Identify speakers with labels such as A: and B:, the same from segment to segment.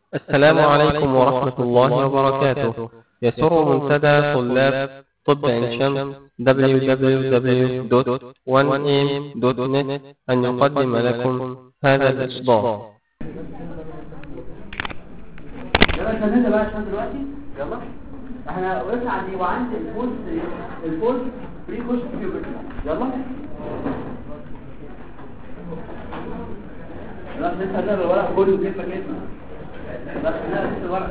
A: السلام عليكم ورحمة الله وبركاته يسر منتدى طلاب طب عين شمس www.1am.net أن يقدم لكم هذا الإصدار
B: يلا عشان نبدا بقى عشان دلوقتي يلا احنا وقفنا عند ايه وعند الفولس الفولس بري كوش بيوبرتي يلا لا لسه هنقرا الورق كله كلمه كلمه بس هنقرا لسه الورق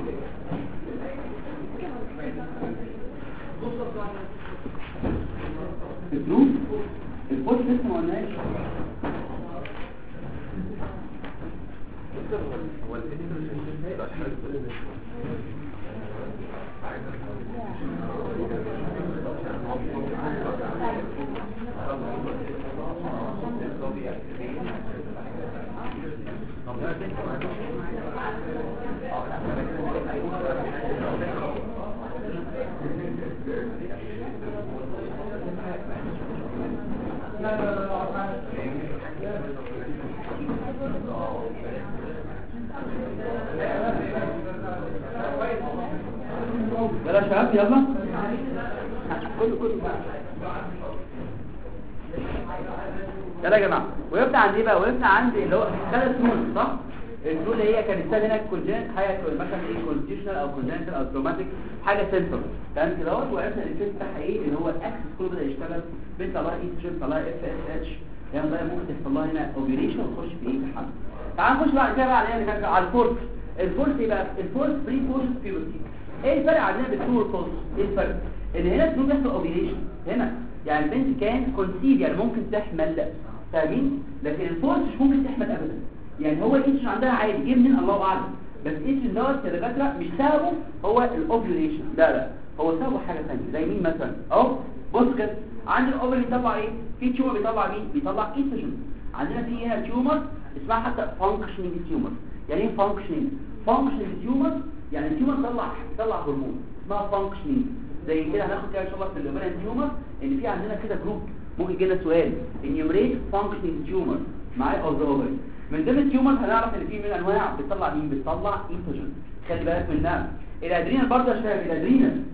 B: الفلوس الفولس لسه ما قلناش يلا يا شباب يلا كله كله يلا يا جماعه وقفنا عند ايه بقى وقفنا عند اللي هو ثلاث نون صح النون اللي هي كانت سهله هنا كونجنت حاجه مثلا ايه كونستيشنال او كونجنتال او تروماتيك حاجه سنتر تمام كده اهوت وعرفنا الافكت بتاعها ايه اللي هو الاكسس كله بدا يشتغل بنت الله اي تشيب طلع اف اس اتش يعني بقى ممكن تحصل لها هنا اوبريشن وتخش في ايه في الحمل تعال نخش بعد كده بقى على ايه على الفورس الفورس ايه بقى الفورس بري بوست بيوبرتي ايه الفرق عندنا بالترو والفولس ايه الفرق ان هنا الترو بيحصل اوبريشن هنا يعني البنت كان كونسيد يعني ممكن تحمل فاهمين لكن الفولس مش ممكن تحمل ابدا يعني هو الايتش عندها عادي جه منين الله اعلم بس الايتش دوت يا دكاتره مش سببه هو الاوبريشن لا لا هو سببه حاجه ثانيه زي مين مثلا اهو بص كده عند الاوفر بيطلع ايه في تيومر بيطلع مين بيطلع ايستروجين عندنا في هنا تيومر اسمها حتى فانكشنينج تيومر يعني ايه فانكشنينج فانكشنينج تيومر يعني التيومر طلع طلع هرمون اسمها فانكشنينج زي كده هناخد كده ان شاء الله في الاوفرين تيومر ان في عندنا كده جروب ممكن يجي لنا سؤال انيومريت فانكشنينج تيومر معايا او ذا اوفرين من ضمن التيومر هنعرف ان في من انواع بتطلع مين بتطلع ايستروجين خلي بالك منها الادرينال برضه يا شباب الادرينال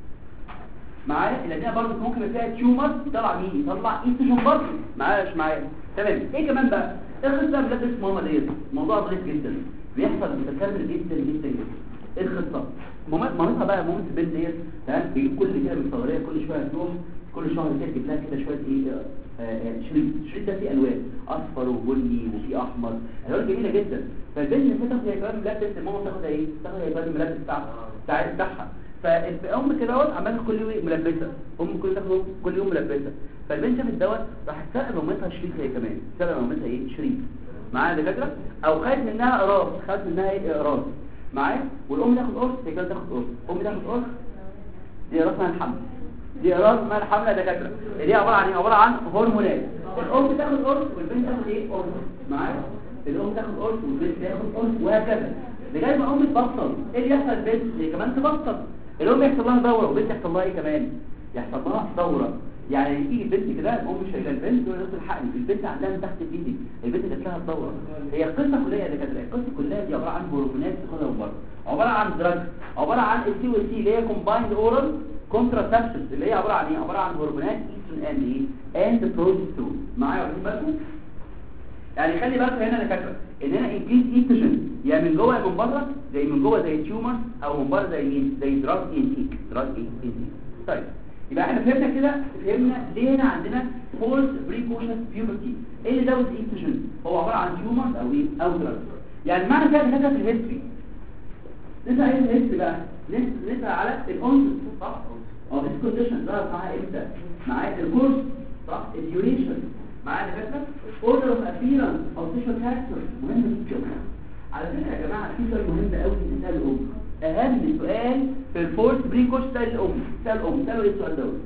B: معايا الادرينال برضه ممكن يبقى فيها تيومر يطلع مين يطلع ايستروجين برضه معايا مش معايا تمام ايه كمان بقى الخطه بلبس ماما ديت موضوع ظريف جدا بيحصل متكرر جدا جدا جدا ايه الخطه مامتها بقى مامت البنت ديت تمام بيجيب كل كده من الصغريه كل شويه تروح كل شهر كده تجيب لها كده شويه ايه شريط الشريط ده فيه الوان اصفر وبني وفيه احمر الوان جميله جدا فالبنت بتاخد هي كمان ملبس الماما بتاخد ايه بتاخد هي كمان الملبس بتاعها بتاع بتاعها فالام كده اهوت عماله كل يوم ملبسه ام كل تاخد كل يوم ملبسه فالبنت شافت دوت راحت سرقه مامتها شريط هي كمان سرقه مامتها ايه شريط معايا دكاتره او خدت منها قراص خدت منها ايه قراص معايا والام تاخد قرص هي كده تاخد قرص ام تاخد قرص دي قراص مع الحمل دي قراص مع الحمل يا دكاتره دي عباره عن ايه عباره عن هرمونات الام تاخد قرص والبنت تاخد ايه قرص معايا الام تاخد قرص والبنت تاخد قرص وهكذا لغايه ما الام تبطل ايه اللي يحصل البنت هي كمان تبطل الام يحصل لها دوره والبنت يحصل لها ايه كمان يحصل لها دوره يعني تيجي البنت كده الام شايله البنت وهي تلحقني البنت عندها من تحت ايدي البنت جات لها الدوره هي القصه كلها يا دكاتره القصه كلها دي عباره عن هرمونات بتاخدها من بره عباره عن دراج عباره عن السي والسي اللي هي كومبايند اورال كونتراسبشنز اللي هي عباره عن ايه عباره عن هرمونات ايسترون اند ايه اند بروجسترون معايا واخدين بالكم يعني خلي بالكم هنا يا دكاتره ان هنا انكريز ايستروجين يا من جوه يا من بره زي من جوه زي تيومر او من بره زي مين زي دراج انتيك دراج انتيك طيب يبقى احنا فهمنا كده فهمنا ليه هنا عندنا فولس بريكوشن بيوبرتي ايه اللي زود الايستروجين هو عباره عن تيومر او ايه او دراج يعني معنى كده ان في الهيستوري نسال ايه الهيستوري بقى نسال على الاونست صح اه ديس كونديشن ده معاها امتى معايا الكورس صح الديوريشن معايا الفكره اوردر اوف ابيرنس او سيشوال كاركتر مهم جدا على فكره يا جماعه في سؤال مهم قوي تسال الام اهم سؤال في الفورس بريكوش سأل الام سأل الام سألوا ايه السؤال دوت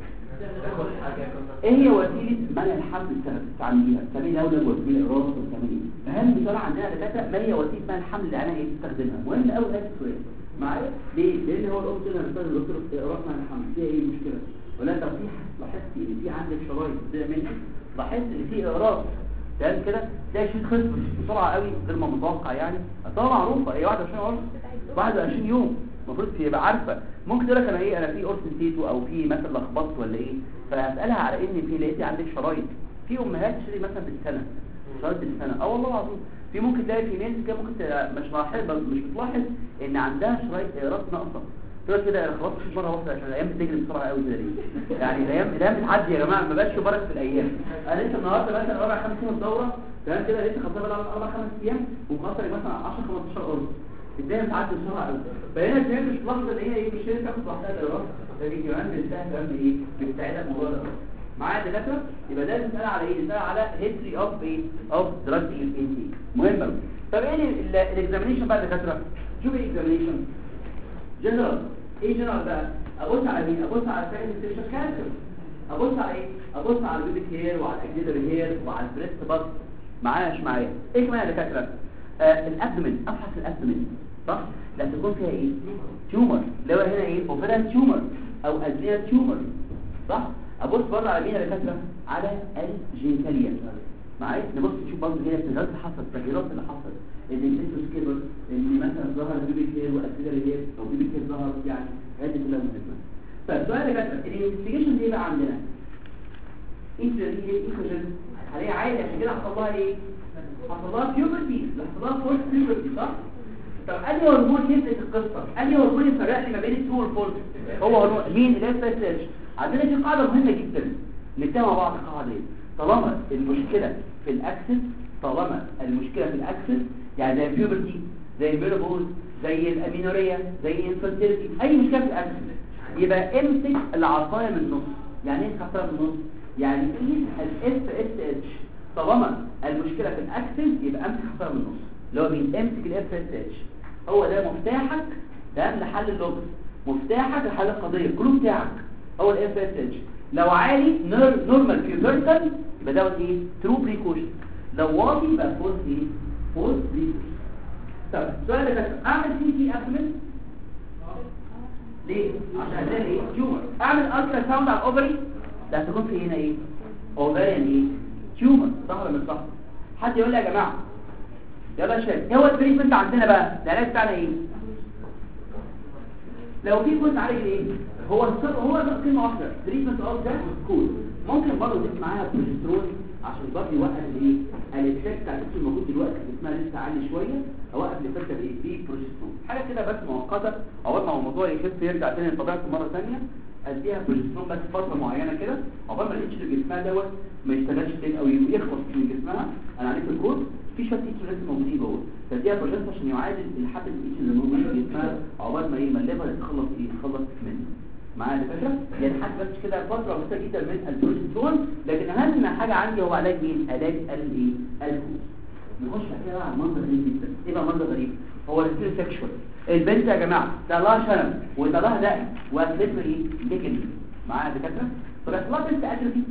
B: ايه هي وسيله منع الحمل بتستعمليها بتعملي دوله وسيله اراده بتعملي ايه اهم سؤال عندنا دكاتره ما هي وسيله منع الحمل اللي انا ايه بستخدمها مهم قوي هذا السؤال معايا ليه لان هو الام كده بتستخدم دكتور اراده منع الحمل فيها ايه المشكله ولا انت في لاحظت ان في عندك شرايط بتضيع منك لاحظت ان في اقراص تمام كده تلاقي شيء خلص بسرعه قوي غير ما متوقع يعني طبعا معروفه هي 21 يوم 21 يوم المفروض تبقى عارفه ممكن تقول لك انا ايه انا في قرص نسيته او في مثلا لخبطت ولا ايه فاسالها على ان في لقيتي عندك شرايط في امهات تشتري مثلا بالسنه شرايط بالسنه اه والله العظيم في ممكن تلاقي في ناس كده ممكن ت- مش لاحظ مش بتلاحظ ان عندها شرايط ايراد ناقصه تقول كده انا خلاص مش مره واحده عشان الايام بتجري بسرعه قوي كده ليه يعني الايام الايام بتعدي يا جماعه ما بقاش في بركه في الايام انا لسه النهارده مثلا رابع خمس يوم الدوره تمام كده لسه خلصت بقى اربع خمس ايام ومخسر مثلا 10 15 قرص الدنيا بتعدي بسرعه قوي فهنا الدنيا مش لحظه ان هي ايه مش هي تاخد لوحدها الايراد ده دي كمان بتساعد كمان ايه بتساعدها في موضوع ده معايا يا دكاتره يبقى ده بنسال على ايه بنسال على هيستوري اوف ايه اوف دراج انتيك مهم قوي طب ايه الاكزامينشن بقى يا دكاتره شوف الاكزامينشن جنرال ايه جنرال بقى ابص على مين ابص على فاهم السيشن كانسر ابص على ايه ابص على البيبي هير وعلى الاكسيلري هير وعلى البريست بط معايا مش معايا ايه كمان يا دكاتره آه الابدومين افحص الابدومين صح لا تكون فيها ايه تيومر اللي هو هنا ايه اوفيرال تيومر او ادريا تيومر صح ابص برضه على مين يا دكاتره على الجينيتاليا معايا نبص نشوف برضه هنا التغيرات اللي حصلت التغيرات اللي حصلت اللي الفيتوس كبر اللي مثلا ظهر بيبي كير واكسيلري هير او بيبي كير ظهر يعني هذه كلها مهمه فالسؤال يا دكاتره الانفستيجيشن دي بقى عندنا ايستروجين عليه عالي عشان كده حصل لها ايه حصل لها بيوبرتي حصل لها فورس بيوبرتي صح طب انهي هرمون يفرق القصه انهي هرمون يفرق لي ما بين التو والفورس هو هرمون مين الاف اس اتش عندنا دي قاعده مهمه جدا نتابع مع بعض القاعده دي طالما المشكله في الاكسس طالما المشكله في الاكسس يعني زي البيوبرتي زي المينوبوز زي الامينوريا زي الانفيرتيليتي اي مشكله في الاكسس يبقى امسك العصايه من النص يعني ايه العصايه من النص يعني قيس الاف اس اتش طالما المشكله في الاكسس يبقى امسك العصايه من النص اللي هو مين امسك الاف اس اتش هو ده مفتاحك تمام لحل اللغز مفتاحك لحل القضيه الكلو بتاعك هو الاف اس اتش لو عالي نورمال بيوبرتال يبقى دوت ايه ترو بريكوشن لو واطي يبقى فورس ايه فورس بريكوشن طب السؤال ده كده اعمل سي تي ابمن ليه عشان ده ايه تيومر اعمل الترا ساوند على الاوفري ده هتكون في هنا ايه اوفريان ايه تيومر صح ولا مش صح حد يقول لي يا جماعه يلا يا شباب ايه هو التريتمنت عندنا بقى العلاج بتاعنا ايه لو في جزء عالج ايه هو السر هو كلمه واحده تريتمنت اوف ده كول ممكن برضه تدي معاها بروجسترون عشان برضه يوقف الايه الافكت بتاع الاسم الموجود دلوقتي اللي اسمها لسه عالي شويه اوقف الافكت بايه ببروجسترون حاجه كده بس مؤقته اول ما الموضوع يخف يرجع تاني لطبيعته مره ثانيه اديها بروجسترون بس فتره معينه كده عقبال ما الاتش اللي جسمها دوت ما يشتغلش تاني او يخلص من جسمها انا عليك الكود في شويه اتش لسه موجودين جوه فديها بروجسترون عشان يعادل الحد الاتش اللي موجود في جسمها عقبال ما ايه ما الليفر يتخلص ايه يتخلص منه معايا الفكره يعني حاجه بس كده فتره بسيطه جدا من البروجسترون لكن اهم حاجه عندي هو علاج مين علاج الايه الكود نخش بعد كده على منظر غريب جدا ايه بقى منظر غريب هو الستيل سيكشوال البنت يا جماعه ده لها شنب وده لها دقن واكلت ايه ليكن معايا دكاتره طب اطلاق انت اتروفي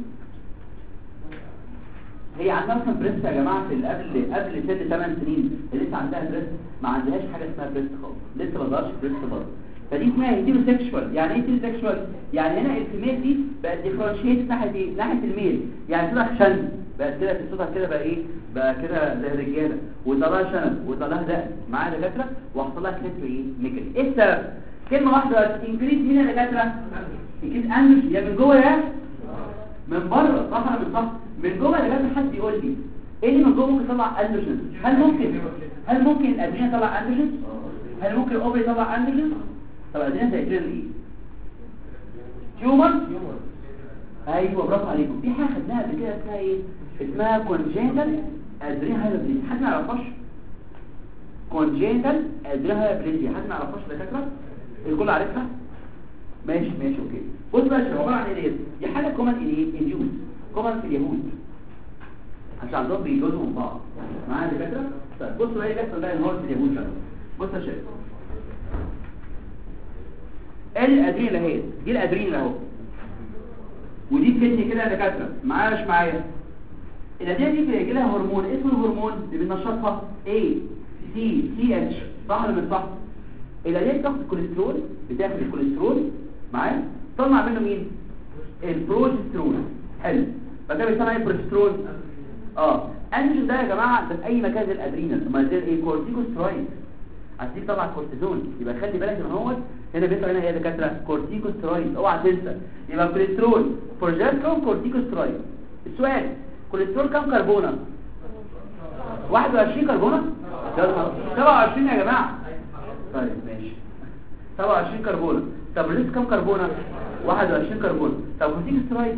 B: هي عندها اصلا بريست يا جماعه في قبل قبل سن 8 سنين اللي لسه عندها بريست ما عندهاش حاجه اسمها بريست خالص لسه ما ظهرش بريست برضه فدي اسمها هيتيرو سيكشوال يعني ايه هيتيرو سيكشوال يعني هنا الفيميل دي بقت ديفرنشيت ناحيه ايه ناحيه الميل يعني صوتها شن بقت كده في صوتها كده بقى ايه بقى كده زي الرجاله وطلعها شنب وطلعها دقن معايا دكاتره وحصل لها كليب ايه ميكل ايه السبب كلمه واحده انكريز مين يا دكاتره انكريز انرجي يا من جوه يا من بره صح ولا مش صح من جوه يا دكاتره حد يقول لي ايه اللي من جوه ممكن يطلع اندروجين هل ممكن هل ممكن الادرينال يطلع اندروجين هل ممكن الاوفري يطلع اندروجين طب ادرينال زي ادرينال ايه تيومر ايوه برافو عليكم دي حاجه خدناها قبل كده اسمها ايه اسمها كونجنتال ادرينال هايبريد حد ما يعرفهاش كونجنتال ادرينال هايبريد حد ما يعرفهاش دكاتره الكل عارفها ماشي ماشي اوكي بص بقى شباب عباره عن ايه دي حاجه كومن ان ايه اليهود كومن في اليهود عشان عندهم بيجوزوا من بعض معايا دكاتره طيب بصوا بقى ايه بيحصل بقى النهارده في اليهود بقى بص يا شباب الادرينال اهي دي الادرينال اهو ودي بتدي كده يا دكاتره معايا مش معايا الادرينال دي بيجي لها هرمون اسمه الهرمون اللي بينشطها A C C H صح ولا مش صح الادرينال بتاخد الكوليسترول بتاخد الكوليسترول معايا طلع منه مين البروجسترون حلو فده بيطلع ايه البروجسترون اه اندروجين ده يا جماعه ده في اي مكان زي الادرينال امال زي ايه كورتيكوسترويد هتديك طبعا كورتيزون يبقى خلي بالك ان هو هنا بيطلع هنا ايه يا دكاتره كورتيكوسترويد اوعى تنسى يبقى كوليسترول بروجسترون كورتيكوسترويد السؤال كوليسترول كام كربونه 21 كربونه ده 27 يا جماعه طيب ماشي 27 كربونه طب الريس كام كربونه 21 كربون طب كورتيكوسترويد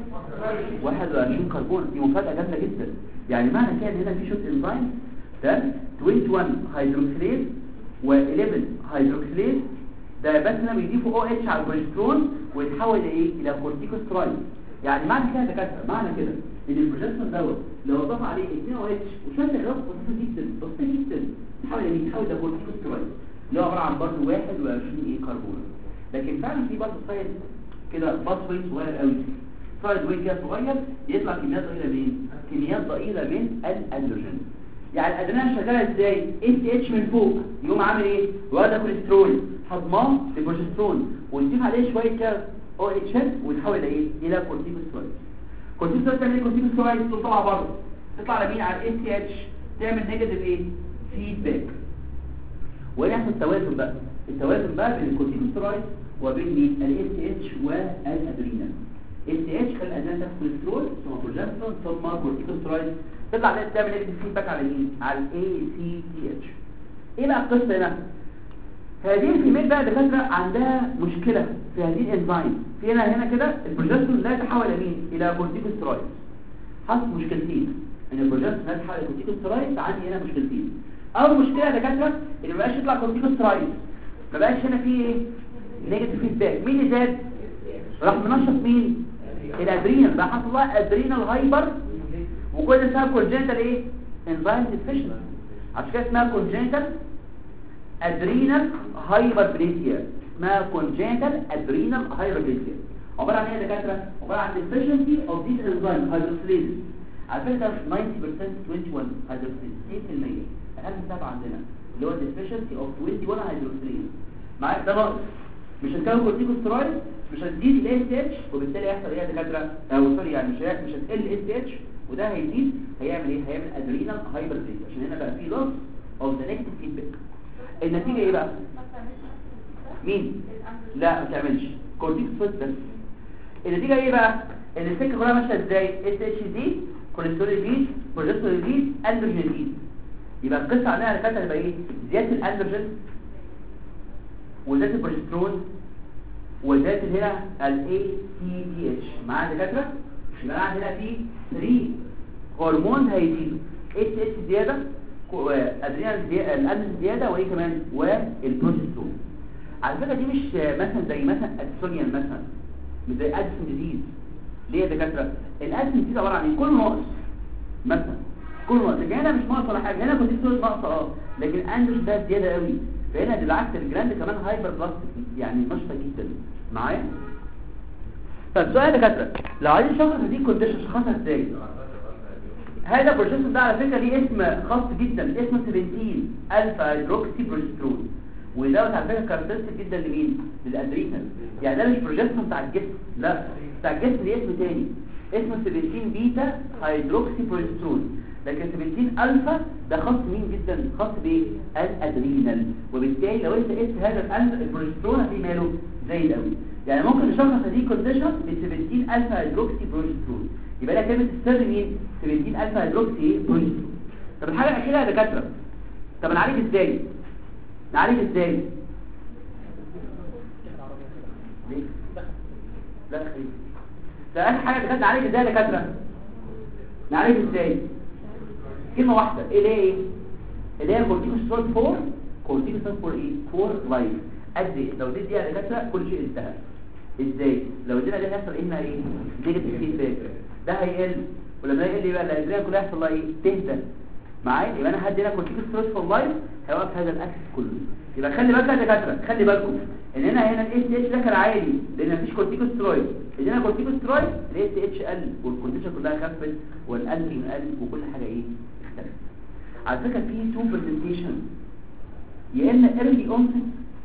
B: 21 كربون دي مفاجاه جامده جدا يعني معنى كده ان هنا في شوت انزيم ده 21 هيدروكسيليز و11 هيدروكسيليز ده بس هنا بيضيفوا او اتش على البروجسترون ويتحول ايه الى كورتيكوسترويد يعني معنى كده يا دكاتره معنى كده ان البروجسترون دوت لو اضاف عليه 2 او اتش وشويه غاز بسيطه جدا بسيطه جدا يتحول ايه يتحول الى كورتيكوسترويد اللي هو عباره عن برضه 21 ايه كربون لكن فعلا في برضه سايد كده باسوي صغير قوي سايد وين كده صغير يطلع كميات ضئيله من كميات ضئيله من الاندروجين يعني الادرينال شغاله ازاي اس اتش من فوق يقوم عامل ايه واخده كوليسترول هضماه لبروجسترون ونضيف عليه شويه كده او اتش اس ويتحول الى ايه الى كورتيكوسترويد كورتيكوسترويد تعمل ايه كورتيكوسترويد تطلع بره تطلع على مين على الاس اتش تعمل نيجاتيف ايه فيدباك وهنا يحصل توازن بقى التوازن بقى بين الكورتيكوسترويد وبين مين الاس اتش والادرينال اس اتش خلي الادرينال تاخد كوليسترول ثم بروجسترون ثم كورتيكوسترويد تطلع ده تعمل نيجاتيف فيدباك على مين على الاي سي تي اتش ايه بقى القصه هنا هذه الفيميل بقى دكاتره عندها مشكله في هذه الانزيم في هنا هنا كده البروجسترون لا يتحول مين الى كورتيكوسترويد حصل مشكلتين ان البروجسترون لا يتحول الى كورتيكوسترويد عندي هنا مشكلتين اول مشكله يا دكاتره ان ما بقاش يطلع كورتيكوسترويد ما بقاش هنا في ايه نيجاتيف فيدباك مين اللي زاد راح منشط مين الادرينال بقى حصل لها ادرينال هايبر وكل ده سبب كونجنتال ايه انزيم ديفيشنسي عشان كده اسمها كونجنتال ادرينال هايبربليزيا اسمها كونجنتال ادرينال هايبربليزيا عباره عن ايه يا دكاتره عباره عن deficiency of this enzyme hydroxylase على فكره 90% 21 hydroxylase 2% اهم سبب عندنا اللي هو deficiency of 21 hydroxylase معاك ده ناقص مش هتكون كورتيكوسترويد مش هتزيد الاس اتش وبالتالي هيحصل ايه يا دكاتره او سوري يعني مش مش هتقل الاس اتش وده هيزيد هيعمل ايه هيعمل ادرينال هايبرتنشن عشان هنا بقى في لوس اوف ذا نيجاتيف فيدباك النتيجه ايه بقى مين لا ما تعملش كورتيكوسترويد بس النتيجه ايه بقى ان الفكره كلها ماشيه ازاي اس اتش دي كوليسترول يزيد بروجسترول يزيد اندروجين يزيد يبقى القصه عندنا دكاتره هتبقى ايه زياده الاندروجين وزياده البروجسترون وزياده هنا الاي سي دي اتش معايا دكاتره يبقى انا عندنا في 3 هرمون هيزيدوا اس اتش زياده ادرينال زياده الادرينال زياده وايه كمان والبروجسترون على فكره دي مش مثلا زي مثلا ادسونيان مثلا مش زي ادسون ديزيز ليه يا دكاتره الادسون ديزيز عباره عن ايه كله ناقص مثلا كله ناقص لكن هنا مش ناقص ولا حاجه هنا كنت بتقول ناقصه اه لكن اندروس ده زياده قوي فهنا بالعكس الجراند كمان هايبر بلاستيك يعني نشطه جدا معايا طب سؤال يا دكاتره لو عايزين نشخص دي كونديشن نشخصها ازاي هذا البروجسترون ده على فكره ليه اسم خاص جدا اسمه 17 الفا هيدروكسي بروجسترون ودوت على فكره كاركترستيك جدا لمين للادرينال يعني ده مش بروجسترون بتاع الجسم لا بتاع الجسم ليه اسم تاني اسمه 17 بيتا هيدروكسي بروجسترون لكن 17 الفا ده خاص مين جدا خاص بالادرينال وبالتالي لو انت قلت هذا البروجسترون هتلاقي ماله زايد قوي يعني ممكن نشخص هذه كونديشن ب 17 الفا هيدروكسي بروجسترون يبقى لها كلمه السر مين 17 الفا هيدروكسي بروجسترون طب الحاجه الاخيره يا دكاتره طب نعالج ازاي نعالج ازاي ليه لا خير ده اخر حاجه دكاتره نعالج ازاي يا دكاتره نعالج ازاي كلمه واحده ايه ليه ايه اللي هي كورتيكوسترويد 4 كورتيكوسترويد 4 ايه فور لايف قد ايه لو دي دي يا دكاتره كل شيء انتهى ازاي لو ادينا ده هيحصل ايه هنا ايه نيجاتيف فيدباك ده هيقل ولما يقل يبقى الادرينال كلها يحصل لها ايه تهدى معايا يبقى انا هدي هنا كورتيكوسترويد فور لايف هيوقف هذا الاكسس كله يبقى خلي بالك يا دكاتره خلي بالكم ان هنا هنا الاس اتش ده كان عالي لان مفيش كورتيكوسترويد ادينا كورتيكوسترويد الاس اتش قل والكونديشن كلها خفت والانتين قل وكل حاجه ايه اختلفت على فكره في تو برزنتيشن يا اما ايرلي اونست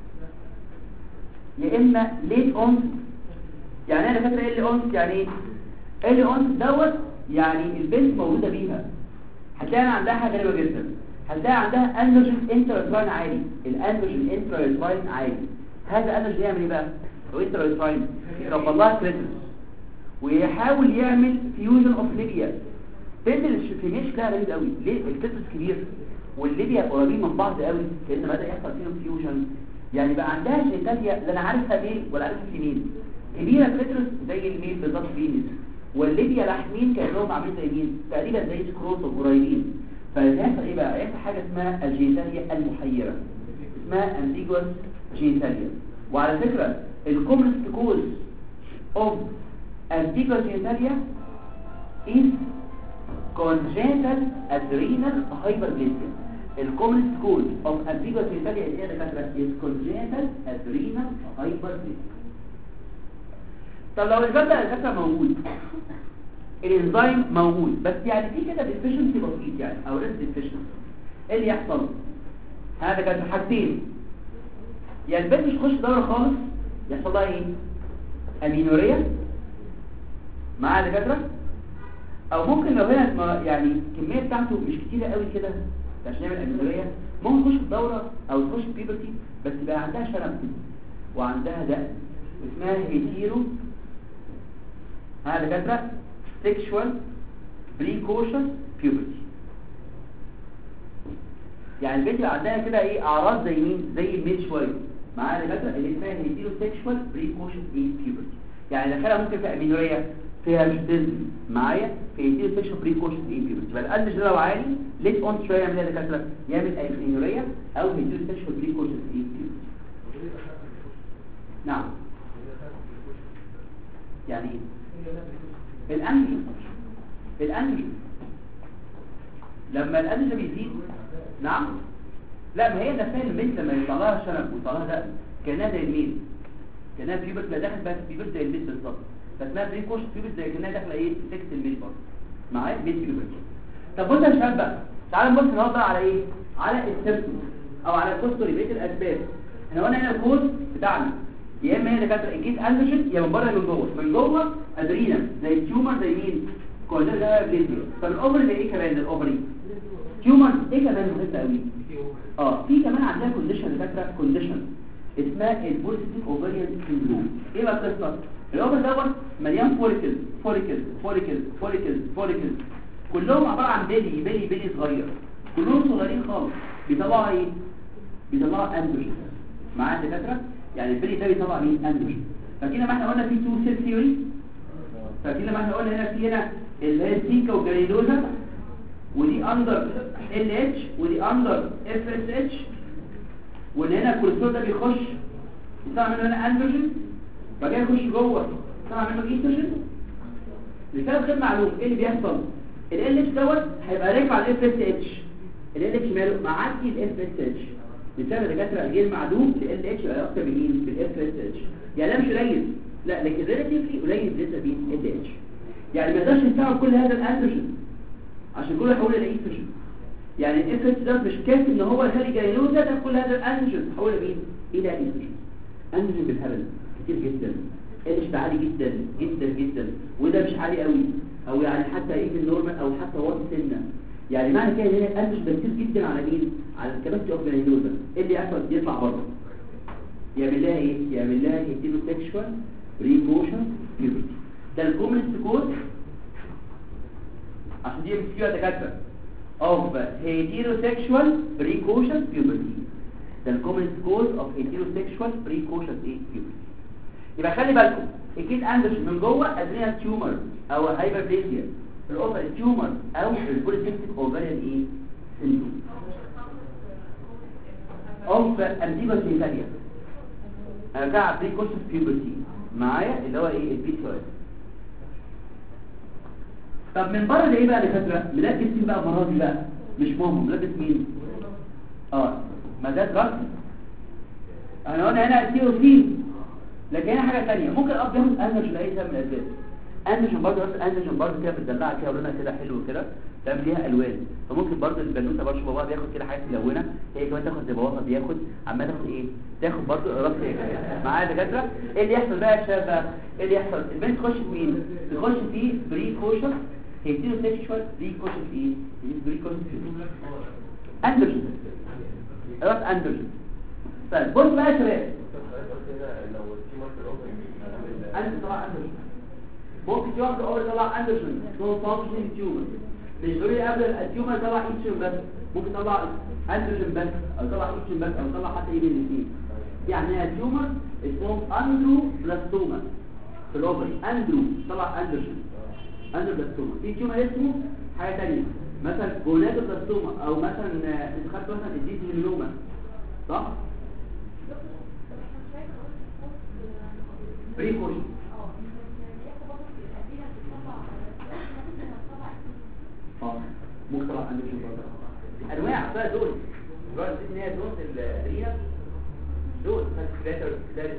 B: يا اما ليت اونست يعني انا فاكره ايه اللي اونست يعني ايه اللي اونست دوت يعني البنت موجوده بيها هتلاقي عندها حاجه غريبه جدا هتلاقي عندها اندروجين انترا عالي الاندروجين انترا عالي هذا الاندروجين يعمل ايه بقى لو انترا يربط لها كريتس ويحاول يعمل فيوجن اوف ليبيا بين الفيميش كده غريب قوي ليه الكريتس كبير والليبيا قريبين من بعض قوي لان بدا يحصل فيهم فيوجن يعني بقى عندها جينيتاليا لا انا عارفها ميل ولا عارفها فيميل كبيره كريتس زي الميل بالظبط فينيس والليبيا لحمين كانهم عاملين زي مين تقريبا زي سكروتو قريبين فهيحصل ايه بقى هيحصل حاجه اسمها الجينيتاليا المحيره اسمها امبيجوس جينيتاليا وعلى فكره الكومنست كوز اوف امبيجوس جينيتاليا is congenital adrenal hyperplasia الكومنست كوز اوف امبيجوس جينيتاليا ايه يا دكاتره is congenital adrenal hyperplasia طب لو الجلد الدكاتره موجود الانزيم موجود بس يعني في كده ديفيشنسي بسيط يعني او ريس ديفيشنسي ايه اللي يحصل هذا كان حاجتين يا البنت مش تخش دوره خالص يحصل لها ايه امينوريا مع الدكاتره او ممكن لو هنا يعني الكميه بتاعته مش كتيره قوي كده عشان يعمل امينوريا ممكن تخش في دوره او تخش في بيبرتي بس بقى عندها شنب وعندها دقن اسمها هيتيرو هذا دكاتره sexual precocious puberty يعني البنت اللي عندها كده ايه اعراض زي مين زي الميل شويه معاها دكاتره اللي اسمها هيتيرو سيكشوال بريكوشس ايه بيوبرتي يعني دخلها ممكن في امينوريا فيها ميتيزم معايا في هيتيرو سيكشوال بريكوشس ايه بيوبرتي يبقى القلب ده لو عالي ليت اون شويه يعمل ايه دكاتره يعمل امينوريا او هيتيرو سيكشوال بريكوشس ايه بيوبرتي نعم يعني ايه الانجل الانجل لما الانجل بيزيد نعم لا ما هي نفسها البنت لما يطلع لها شنب ويطلع لها دقن كانها زي الميل كانها بيبرت لا داخل بس بيبرت زي الميل بالظبط فاسمها بريكوش بيبرت زي كانها داخله ايه في سكس الميل برضه معايا ميل بيبرت طب بص يا شباب بقى تعالوا نبص النهارده على ايه على السيمبتوم او على الكوستوري بقيه الاسباب احنا قلنا هنا الكوز بتاعنا يا اما هي دكاتره اكيد اندروجين يا من بره من جوه من جوه ادرينال زي التيومر زي مين كولاجين ده بليزيو طب الاوفري زي ايه كمان الاوفري تيومر ايه كمان مهم قوي اه في كمان عندنا كونديشن دكاتره كونديشن اسمها البوليسيتيك اوفريان سيندروم ايه بقى القصه الاوفر دوت مليان فوليكل فوليكل فوليكل فوليكل فوليكل كلهم عباره عن بيلي بيلي بيلي صغير كلهم صغيرين خالص بيطلعوا ايه بيطلعوا اندروجين معايا دكاتره يعني البيلي ده بيطلع مين اندروجين فكده ما احنا قلنا في تو سيل ثيوري فكده ما احنا قلنا هنا في هنا اللي هي السيكا والجريدوزا ودي اندر ال اتش ودي اندر اف اس اتش وان هنا الكوليسترول ده بيخش يطلع منه هنا اندروجين بعد كده يخش جوه يطلع منه ايستروجين لسبب غير معلوم ايه اللي بيحصل ال اتش دوت هيبقى راكب على الاف اس اتش ال اتش ماله معدي الاف اس اتش بسبب الدكاتره غير معدوم ال اتش بقى اكتر من مين بالاف اس اتش يعني ده مش قليل لا لكن ريلاتيفلي قليل بالنسبه بين ال اتش يعني ما يقدرش يستوعب كل هذا الاندروجين عشان كله يحول الى ايستروجين يعني الاف اتش ده مش كافي ان هو يخلي جاينوزا ده كل هذا الاندروجين تحول مين الى ايستروجين اندروجين بالهبل كتير جدا اتش ده عالي جدا جدا جدا وده مش عالي قوي او يعني حتى ايه في النورمال او حتى واطي سنه يعني معنى كده ان هي الاندروجين ده كتير جدا على مين على الكباستي اوف جاينوزا ايه اللي يحصل يطلع بره يعمل لها ايه يعمل لها هيتيروسيكشوال بريكوشن بيوبرتي ده الكومنست كود عشان دي مش فيها دكاتره اوف هيتيروسيكشوال بريكوشن بيوبرتي ده الكومنست كود اوف هيتيروسيكشوال بريكوشن ايه بيوبرتي يبقى خلي بالكم اكيد اندروجين من جوه ادرينال تيومر او هايبربليزيا الاوفر تيومر او البوليسيستيك اوفريان ايه سيندروم اوف امبيجوس ميتاليا ارجع بريكوشن بيوبرتي معايا اللي هو ايه البي سي طب من بره ده ايه بقى دكاتره ملبس مين بقى المره دي بقى مش مهم ملبس مين اه ما ده دراج انا قلنا هنا سي او سي لكن هنا حاجه ثانيه ممكن الاب ياخد انرجي لاي سبب من الاسباب انرجي برضه بس انرجي برضه كده بتدلعها كده ولونها كده حلو كده تعمل ليها الوان فممكن برضه البنوته برضه باباها بياخد كده حاجات ملونه هي كمان تاخد زي باباها بياخد عمال تاخد ايه تاخد برضه رص معايا دكاتره ايه اللي يحصل بقى يا شباب ايه اللي يحصل البنت تخش في مين تخش في بري كوشن heterosexual precocious ايه precocious اندروجين خلاص اندروجين طيب بص بقى يا شباب اندروجين طبعا اندروجين ممكن تيومر في الاول يطلع اندروجين نو فانكشن تيومر مش ضروري قبل التيومر يطلع ايتشن بس ممكن يطلع اندروجين بس او يطلع ايتشن بس او يطلع حتى ايه من الاثنين يعني التيومر اسمهم اندرو بلاستوما في الاوفري اندرو طلع اندروجين اندرو بلاستوما في تيومر اسمه حاجه ثانيه مثلا جونادو بلاستوما او مثلا انت خدت مثلا الديزيلوما صح بريكوشن اه ممكن طبعا عندك شويه انواع بقى دول دول ان هي دول الرينا دول فاسكلاتر كلاريس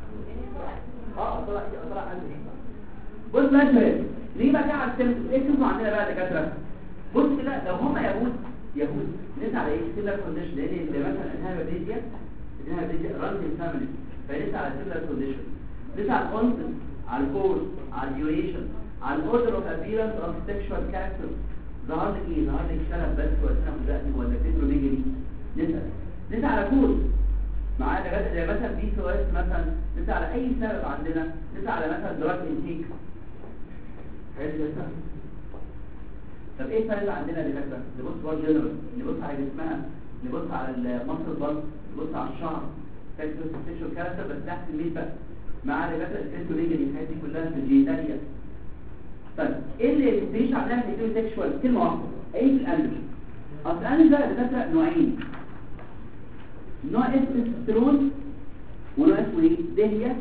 B: اه طلع طلع عندي بص بقى يا شباب ليه بقى على السيمتوم ايه السيمتوم عندنا بقى يا دكاتره بص كده لو هم يهود يهود نسعى على ايه سيلر كونديشن لان ده مثلا انها بديديا انها بديديا راندم فاميلي فنسعى على سيلر كونديشن نسعى على الكونسنت على الكورس على الديوريشن على الاوردر اوف ابيرنس اوف سيكشوال كاركتر ظهر لك ايه ظهر لك شلل بس ولا سنه مزقن ولا كتر بيجري نسال نسال على كورس معايا دكاتره زي مثلا بي سي اس مثلا نسال على اي سبب عندنا نسال على مثلا دراج انتيك حاجات زي كده طب ايه الفرق اللي عندنا يا دكاتره نبص بقى جنرال نبص على جسمها نبص على المصل البلد نبص على الشعر كاركتر سيكشوال كاركتر بس تحت الميل بقى مع دكاتره الكتر بيجري الحاجات دي كلها في الجينيتاليا طيب ايه اللي بتعيش عندها في الهيترو سيكشوال كلمه واحده ايه في الانرجي اصل الانرجي ده دكاتره نوعين نوع اسمه تستيرون ونوع اسمه ايه دهيه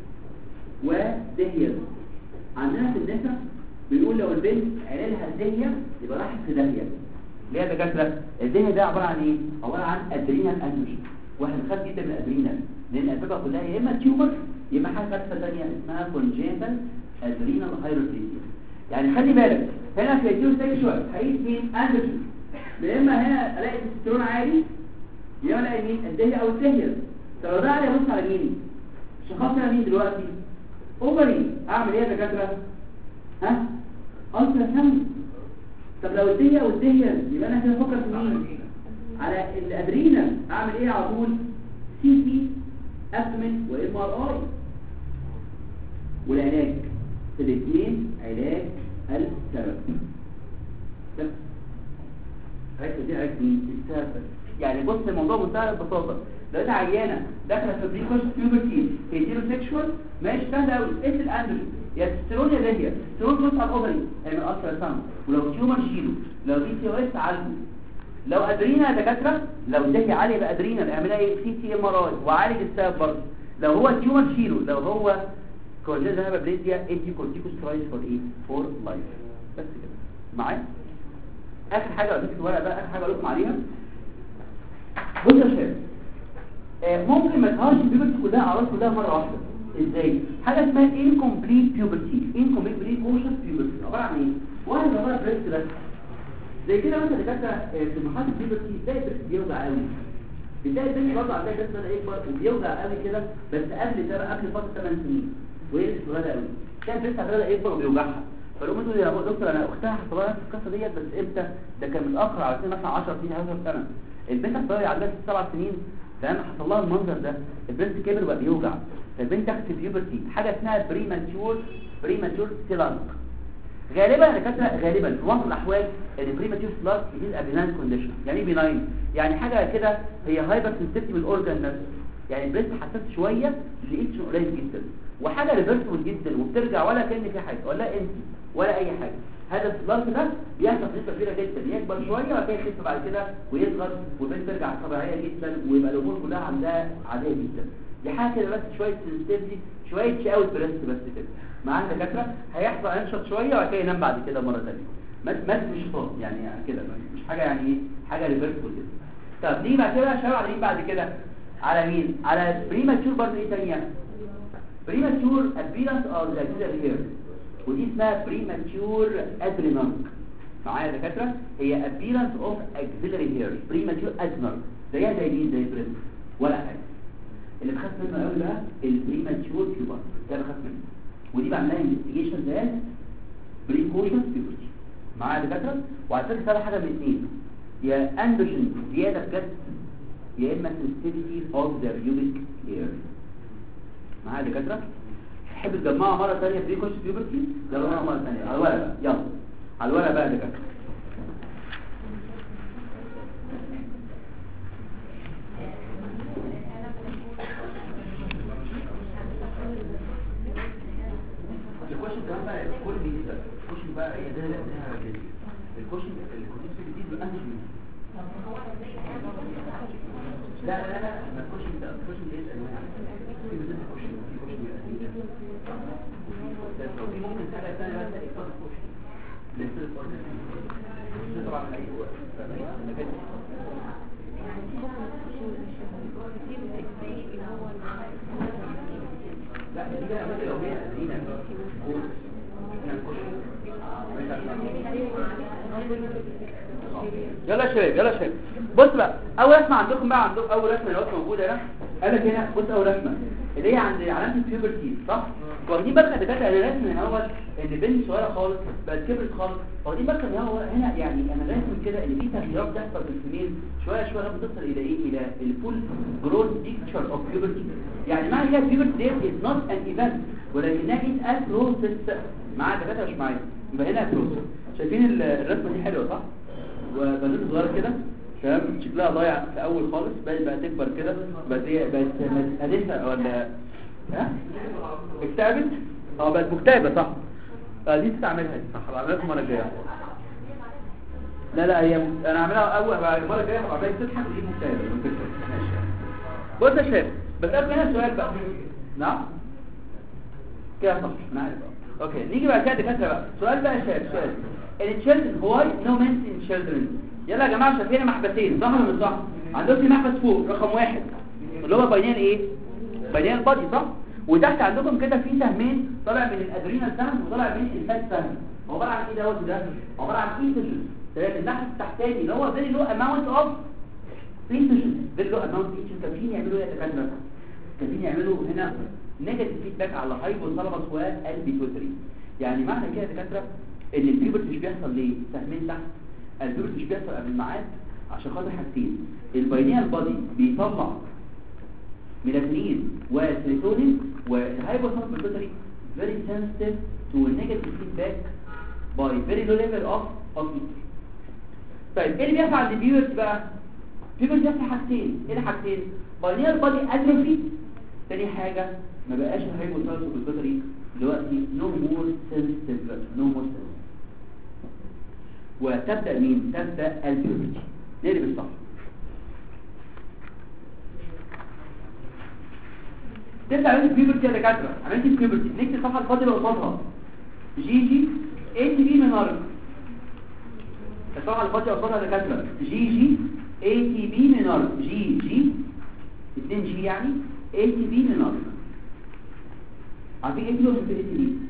B: ودهيه عندنا في النساء بنقول لو البنت عيالها الدهيه يبقى راحت في داهيه ليه يا دكاتره الدهيه ده عباره عن ايه عباره عن ادرينال انرجي واحنا بنخاف جدا من الادرينال لان الاسباب كلها يا اما تيومر يا اما حاجه ثالثه ثانيه اسمها كونجنتال ادرينال هايروبليزيا يعني خلي بالك هنا في الهيترو سيكشوال هيقيس مين اندروجين يا اما هنا الاقي تستيرون عالي يا اما الاقي مين الدهيه او الدهيه طب لو ده عالي ابص على مين شخص انا مين دلوقتي اوفري اعمل ايه يا دكاتره ها الترا ساوند طب لو الدهيه او الدهيه يبقى انا كده بفكر في مين على الادرينال اعمل ايه على طول سي تي ابدومين وام ار اي والعلاج في الاثنين علاج السبب بس علاج دي علاج مين السبب يعني بص الموضوع منتهى البساطه لو انت عيانه داخله في بريكوش بيوبرتي هيتيروسيكشوال ماشي سهل قوي ايه الاندروجين يا تستيرون يا دهيه تستيرون بص على الاوفري هيعمل الترا ساوند ولو تيومر شيله لو بي سي او اس عالجه لو ادرينا يا دكاتره لو دهيه عاليه يبقى ادرينا اعملها ايه سي تي ام ار اي وعالج السبب برضه لو هو تيومر شيله لو هو كورجيز هابابليزيا انتي كورتيكوسترايد فور ايه فور لايف بس كده معايا اخر حاجه قلت في الورقه بقى اخر حاجه اقول لكم عليها بص يا شباب آه ممكن ما تهاش البيوبرتي كلها اعراض كلها مره واحده ازاي حاجه اسمها incomplete puberty incomplete precocious puberty عباره عن ايه واحد عباره بريست بس زي كده مثلا دكاتره في مرحله البيوبرتي تلاقي البريست بيوجع قوي بتلاقي البنت برضه عندها جسم بدا يكبر وبيوجع قوي كده بس قبل ده قبل فتره 8 سنين وهي لسه صغيره قوي كان البنت بدا يكبر وبيوجعها فالام تقول يا دكتور انا اختها حصل لها القصه ديت بس امتى ده كان متاخر على سن مثلا 10 سنين 11 سنه البنت الصغيره عندها 7 سنين لان حصل لها المنظر ده البنت كبر وبقى بيوجع فالبنت تحت بيوبرتي حاجه اسمها بريماتيور بريماتيور سيلانك غالبا يا دكاتره غالبا في معظم الاحوال البريماتيور سيلانك دي ابيناين كونديشن يعني ايه بيناين يعني حاجه كده هي هايبر سنسيتيف الاورجان نفسه يعني البريست حساس شويه لقيتش قليل جدا وحاجه ريفرسبل جدا وبترجع ولا كان في حاجه ولا انت ولا اي حاجه هذا السلارك ده بيحصل نسبه كبيره جدا يكبر شويه وبعد كده يخف بعد كده ويصغر والبنت ترجع طبيعيه جدا ويبقى الامور كلها عندها عاديه جدا دي حاجه كده بس شويه سنسيتيفيتي شويه شقاوه بريست بس كده مع الدكاتره هيحصل ينشط شويه وبعد كده ينام بعد كده مره ثانيه ما مش شطار يعني كده مش حاجه يعني ايه حاجه ريفرسبل كده طب دي بعد كده شباب على مين بعد كده على مين على بريماتشور برضه ايه ثانيه بريماتشور ابيرنس اوف ذا هير ودي اسمها بريماتشور ادرينال معايا يا دكاتره هي appearance of axillary hairs premature adrenal زيها زي مين زي بريم ولا حاجه اللي بخاف منه قوي بقى البريماتشور بيوبر ده بخاف منه ودي بعملها انفستيجيشن زي بريكوشن بيوبرتي معايا يا دكاتره وعلى فكره سبب حاجه من اثنين يا اندروجين زياده بجد يا اما sensitivity of the pubic hair معايا يا دكاتره تحب تجمعها مره ثانيه بريكوش بيوبرتي يلا نجمعها مره ثانيه على الورق بقى يلا على الورق بقى يا دكاتره الكوشن كمان بقى كل جديد بقى الكوشن بقى هي ده ده جديد الكوشن الكوشن الجديد بقى انهي لا لا لا ما الكوشن ده الكوشن ده انواع في بالذات الكوشن في كوشن في ممكن حاجه ثانيه بقى تلاقي فرق كوشن لسه طبعا اي وقت لا دي كده مثلا لو هي قديمه يلا يا شباب يلا يا شباب بص بقى اول رسمه عندكم بقى عندكم اول رسمه دلوقتي موجوده هنا قال لك هنا بص اول رسمه اللي هي عند علامه البيوبرتي صح واخدين بالك يا دكاتره انا راسم هنا هو ان بنت صغيره خالص بقت كبرت خالص واخدين بالك ان هو هنا يعني انا راسم كده ان في تغييرات بتحصل في الفيميل شويه شويه لغايه بتصل الى ايه الى الفول جروث بيكتشر اوف بيوبرتي يعني معنى كده بيوبرتي ديت از نوت ان ايفنت ولكنها از ا بروسيس معايا يا دكاتره مش معايا يبقى هنا بروسيس شايفين ال- الرسمه دي حلوه صح وبنوت صغيره كده تمام شكلها ضايع في اول خالص بقت بقى تكبر كده بقت ايه بقت هدفه ولا ها اكتئبت اه بقت مكتئبه صح اه دي تستعملها دي صح بعملها المره الجايه لا لا هي انا هعملها اول بعد المره الجايه هبقى تضحك ودي مكتئبه ماشي بص يا شباب بس قبل هنا سؤال بقى نعم كده صح انا عارف اه. اوكي نيجي بقى كده دكاتره بقى سؤال بقى يا شباب سؤال ان children why no men in children يلا يا جماعه شايفين محبسين صح ولا مش صح عندهم في محبس فوق رقم واحد اللي هو بينال ايه بينال بادي صح وتحت عندكم كده في سهمين طالع من الادرينال سهم وطالع من الفات سهم عباره عن ايه دوت ده عباره عن ايتروجين تمام الناحيه التحتاني اللي هو فيري لو اماونت اوف ايتروجين فيري لو اماونت ايتروجين كافيين يعملوا ايه يا دكاتره كافيين يعملوا هنا نيجاتيف فيدباك على هايبوثالاموس والبيتوتري يعني معنى كده يا دكاتره ان البيوبرتي مش بيحصل ليه سهمين تحت البيوبرتي مش بيحصل قبل الميعاد عشان خاطر حاجتين الباينيال بادي بيطلع ميلاتونين وسيروتونين والهايبوثالاموس والبيتوتري very sensitive to negative feedback by very low level of of estrogen. طيب ايه اللي بيحصل عند البيوبرتي بقى البيوبرتي بيحصل حاجتين ايه الحاجتين باينيال بادي اتروفي تاني حاجه ما بقاش الهايبوثالاموس والبيتوتري دلوقتي no more sensitive no more sensitive وتبدأ مين؟ تبدأ البيوبرتي نقلب الصح تبدأ عملية البيوبرتي يا دكاترة عملية البيوبرتي نكتب الصفحة الفاضلة قصادها جي جي اي تي بي من هارد الصفحة الفاضلة قصادها يا دكاترة جي جي اي تي بي من هارد جي جي 2 جي يعني اي تي بي من هارد عارفين ايه كيلو في الاي تي بي؟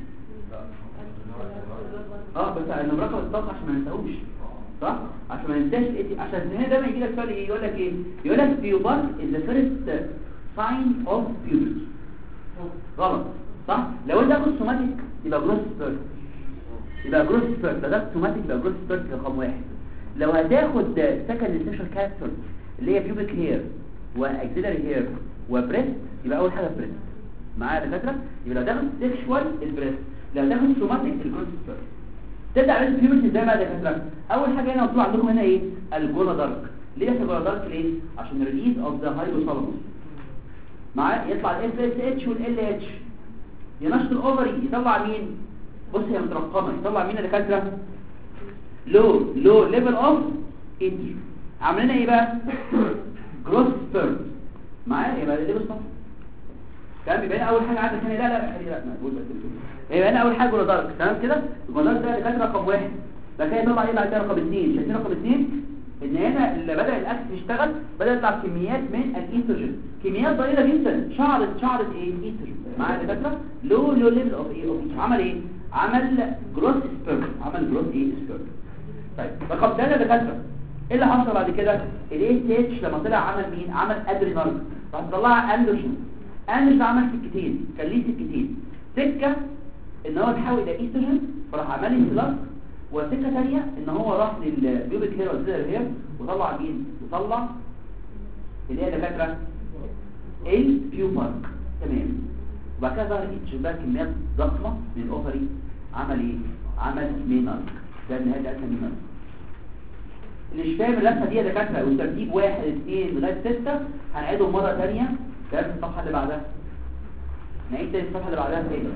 B: اه بس انا مرقم الطاقه عشان ما ننساهوش صح عشان ما ننساش الإيه- عشان هنا دايما يجي لك سؤال ايه يقول لك ايه يقول لك بيوبارت is the first sign of puberty غلط صح لو انت تاخد سوماتيك يبقى جروس سبيرت يبقى جروس سبيرت ده ده سوماتيك يبقى جروس سبيرت رقم واحد لو هتاخد سكند سيشن كابسول اللي هي بيوبيك هير واكسيلري هير وبريست يبقى اول حاجه بريست معايا يا دكاتره يبقى لو تاخد سيكشوال البريست لو تاخد سوماتيك الجروس سبيرت تبدا عمليه البيوبرتي ازاي بقى يا دكاتره اول حاجه هنا مكتوب عندكم هنا ايه الجولا دارك ليه يحصل جولا دارك ليه عشان ريليز اوف ذا هايبوثالاموس معاه يطلع الاف اس اتش والال اتش ينشط الاوفري يطلع مين بص هي مترقمه يطلع مين يا دكاتره لو لو ليفل اوف انتر عاملين ايه بقى جروس سبيرم معايا يبقى ده بالصف تمام يبقى هنا اول حاجه عندك هنا لا لا خلي لا ما تقول بس يبقى هنا اول حاجه جولا دارك تمام كده الجولا دارك ده كان رقم واحد بعد كده يطلع ايه بعد كده رقم اثنين شايفين رقم اثنين ان هنا اللي بدا الاكس يشتغل بدا يطلع كميات من الايستروجين كميات ضئيله جدا شعرت شعرت ايه ايستروجين معايا يا دكاتره لو لو ليفل اوف ايه اوف عمل ايه عمل جروث سبيرم عمل جروث ايه سبيرم طيب رقم ثلاثة يا دكاتره ايه اللي حصل بعد كده الاي ستيج لما طلع عمل مين عمل ادرينال راح طلع اندروجين اندروجين عمل سكتين كان ليه سكتين سكه ان هو بيحاول الى ايستروجين فراح عمل انسلاك وسكه ثانيه ان هو راح للبيوبك هير والزير هير وطلع مين وطلع اللي هي دكاتره البيوبارك تمام وبعد كده ظهر ايد بقى كميات ضخمه من الاوفري عمل ايه عمل مينارك ده النهايه بتاعتها مينارك اللي مش فاهم اللفه دي يا دكاتره والترتيب واحد اثنين لغايه سته هنعيدهم مره ثانيه ده في الصفحه اللي بعدها نعيد تاني الصفحه اللي بعدها تاني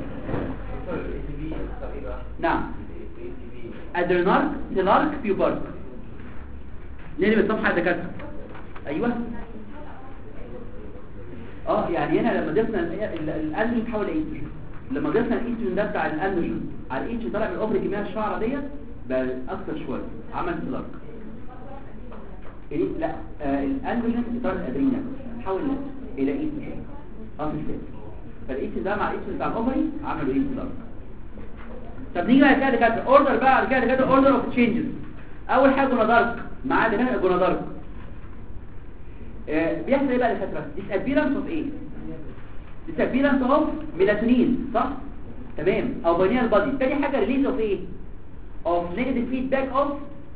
B: نعم ادرينارك تلارك بيوبارك نقلب الصفحه يا دكاتره ايوه اه يعني هنا لما ضفنا الاندروجين تحول لايستروجين لما ضفنا الايستروجين ده بتاع الاندروجين على الايستروجين طلع من الاوفر كميه الشعره ديت بقى اكتر شويه عمل تلارك إيه؟ لا آه الاندروجين اطار الادرينال تحول الى ايستروجين اه مش فاهم فالايستروجين ده مع الايستروجين بتاع الاوفري عملوا ايه تلارك طب نيجي بعد كده كده اوردر بقى بعد كده كده اوردر اوف تشينجز اول حاجه جونادارك معاه ده جونادارك آه بيحصل ايه بقى الفتره disappearance اوف ايه disappearance اوف ميلاتونين صح تمام او بنيال بادي تاني حاجه ريليز اوف ايه اوف نيجاتيف فيدباك اوف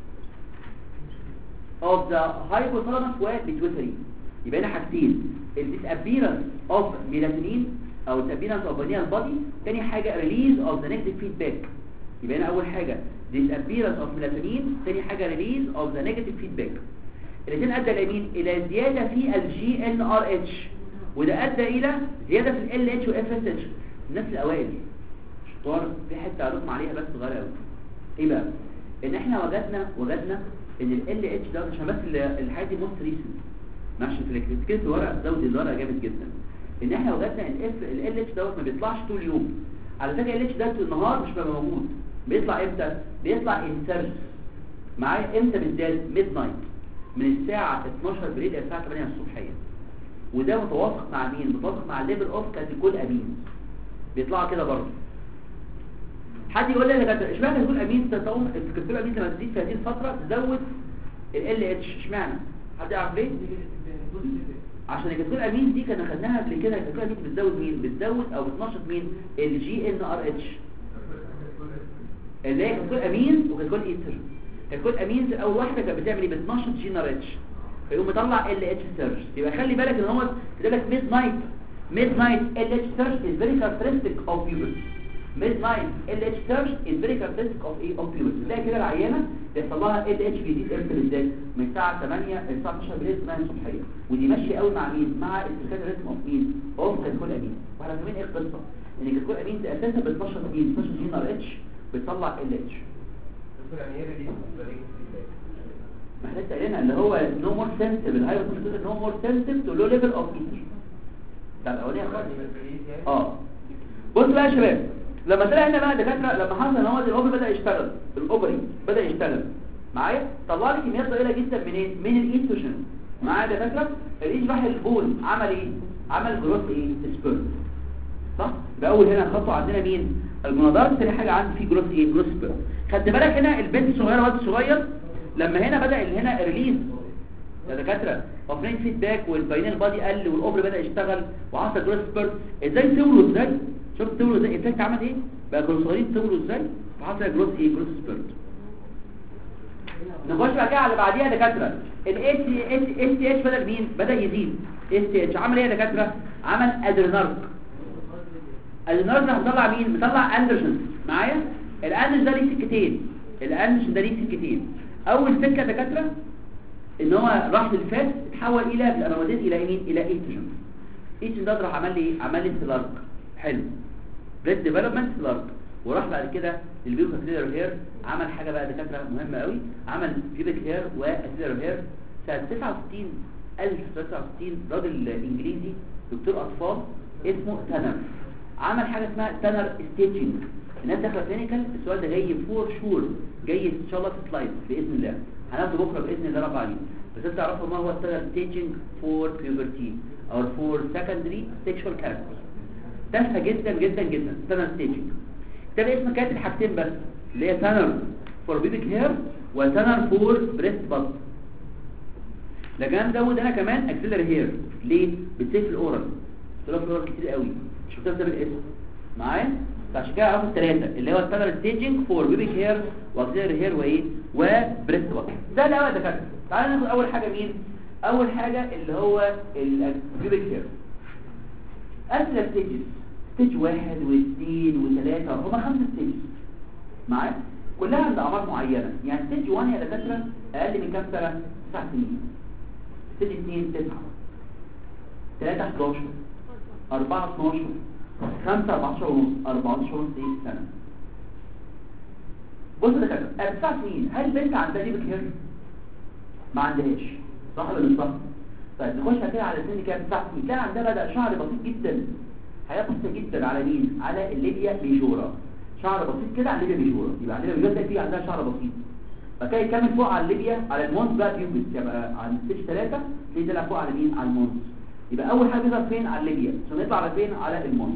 B: اوف ذا hypothalamus والبيتويتري يبقى هنا حاجتين الديسابيرنس اوف ميلاتونين او disappearance اوف بنيال بادي تاني حاجه ريليز اوف ذا نيجاتيف فيدباك يبقى هنا اول حاجه disappearance اوف ميلاتونين تاني حاجه ريليز اوف ذا نيجاتيف فيدباك الاثنين ادى الى مين الى زياده في الجي ان ار اتش وده ادى الى زياده في ال اتش واف اس اتش الناس الاوائل شطار في حته هنقوم عليها بس صغيره قوي ايه بقى ان احنا وجدنا وجدنا ان ال اتش ده عشان بس الحاجه دي موست ريسنت ماشي في كده الورق زود الورق جامد جدا ان احنا وجدنا ان ال اتش دوت ما بيطلعش طول اليوم على فكره ال اتش ده طول النهار مش بيبقى موجود بيطلع امتى بيطلع انسرج معايا امتى بالذات ميد نايت من الساعة 12 بالليل إلى الساعة 8 الصبحية وده متوافق مع مين متوافق مع الليفل اوف كاتيكول امين بيطلعوا كده برضه حد يقول لي انا اشمعنى كاتيكول امين تقوم الكاتيكول امين لما تزيد في هذه الفتره تزود ال اتش اشمعنى حد يعرف ليه عشان الكاتيكول امين دي كنا خدناها قبل كده الكاتيكول امين بتزود مين بتزود او بتنشط مين الجي ان ار اتش اللي هي كاتيكول امين وكاتيكول ايستر كاتيكول امين اول واحده كانت بتعمل ايه بتنشط جي ان ار اتش فيقوم مطلع ال اتش سيرش يبقى خلي بالك ان هو كاتب لك ميد نايت ميد نايت ال اتش سيرش از فيري كاركترستيك اوف بيبل ميد نايت ال اتش سيرش از فيري كاركترستيك اوف ايه اوف بيبل تلاقي كده العيانه بيحصل لها ال اتش بيزيد امتى ازاي من الساعه 8 للساعه 12 بالليل 8 الصبحيه ودي ماشيه قوي مع مين مع السيركات ريتم اوف مين اوف كاتيكول امين واحنا فاهمين ايه القصه ان كاتيكول امين ده اساسا بتنشط مين بتنشط جي ان ار اتش بتطلع ال اتش ما احنا لسه قايلينها اللي هو نو مور سنسيتيف الهاي نو مور سنسيتيف تو لو ليفل اوف ايتر ده الاولانيه خالص اه بص بقى يا شباب لما طلع هنا بقى دكاتره لما حصل ان هو الاوبري بدا يشتغل الاوبري بدا يشتغل معايا طلع لي كميات ضئيله جدا منين من الايستروجين معايا دكاتره الايش راح البول عمل ايه عمل جروث ايه سبيرم صح يبقى اول هنا خطوه عندنا مين الجونادات تاني حاجه عندي في جروث ايه جروث سبيرم خدت بالك هنا البنت الصغيره الواد الصغير لما هنا بدأ اللي هنا ريليز يا دكاتره اوفرين فيدباك والباينال بادي قل والاوبر بدأ يشتغل وحصل جروث سبيرت ازاي تولوا ازاي شفت تولوا ازاي الافكت عمل ايه بقى كانوا صغيرين تولوا ازاي وحصل جروث ايه جروث سبيرت نخش بقى كده على بعديها يا دكاتره الاس اس تي اتش بدا مين بدا يزيد اس تي اتش عمل ايه يا دكاتره عمل ادرينارك ادرينارك ده مطلع مين مطلع اندروجين معايا الاندروجين ده ليه سكتين الاندروجين ده ليه سكتين اول سكه دكاتره ان هو راح للفات اتحول الى بالاناميدين الى مين الى ايستروجين ايستروجين ده راح عمل لي ايه عمل لي سلارك حلو بريد ديفلوبمنت سلارك وراح بعد كده للبيوكاكلير هير عمل حاجه بقى دكاتره مهمه قوي عمل بيبك هير واسيلر هير سنه 69 1969 راجل انجليزي دكتور اطفال اسمه تانر عمل حاجه اسمها تانر ستيتشنج الناس داخله كلينيكال السؤال ده جاي فور شور جاي ان شاء الله في سلايد باذن الله هناخده بكره باذن الله رب العالمين بس انت تعرفوا ما هو التانر ستيتشنج فور بيوبرتي او فور سكندري سيكشوال كاركتر تافهه جدا جدا جدا تانر ستيتشنج ده اسم كاتب حاجتين بس اللي هي تانر فور بيبك هير وتانر فور بريست بط لكن مزود انا كمان اكسلر هير ليه بتسيف الاورال طلع في الاورال كتير قوي مش بتفضل بالاسم معايا فعشان كده هاخد ثلاثه اللي هو ستاندرد ستيجنج فور بيبي هير واكسيلري هير وايه وبريست وات ده الاول يا دكاتره تعالى ناخد اول حاجه مين اول حاجه اللي هو البيبي هير اسئله ستيجز ستيج واحد واثنين وثلاثه هما خمس ستيجز معايا كلها عند اعمار معينه يعني ستيج 1 يا دكاتره اقل من كام سنه 9 سنين ستيج 2 9 3 11 4 12 5 14 ونص 14 ونص ايه سنه بص يا دكاتره قبل 9 سنين هل البنت عندها ليبك هير ما عندهاش صح ولا مش صح طيب نخش كده على سن كام 9 سنين كان عندها بدا شعر بسيط جدا حاجه بسيطه جدا على مين على الليبيا ميجورا شعر بسيط كده على الليبيا ميجورا يبقى عندنا ميجورا دي عندها شعر بسيط فكده يكمل فوق على الليبيا على المونز بقى بيوبس يبقى عند ستيج 3 تلاقي طلع فوق على مين على المونز يبقى اول حاجه بيظهر فين على الليبيا ثم يطلع على فين على المونز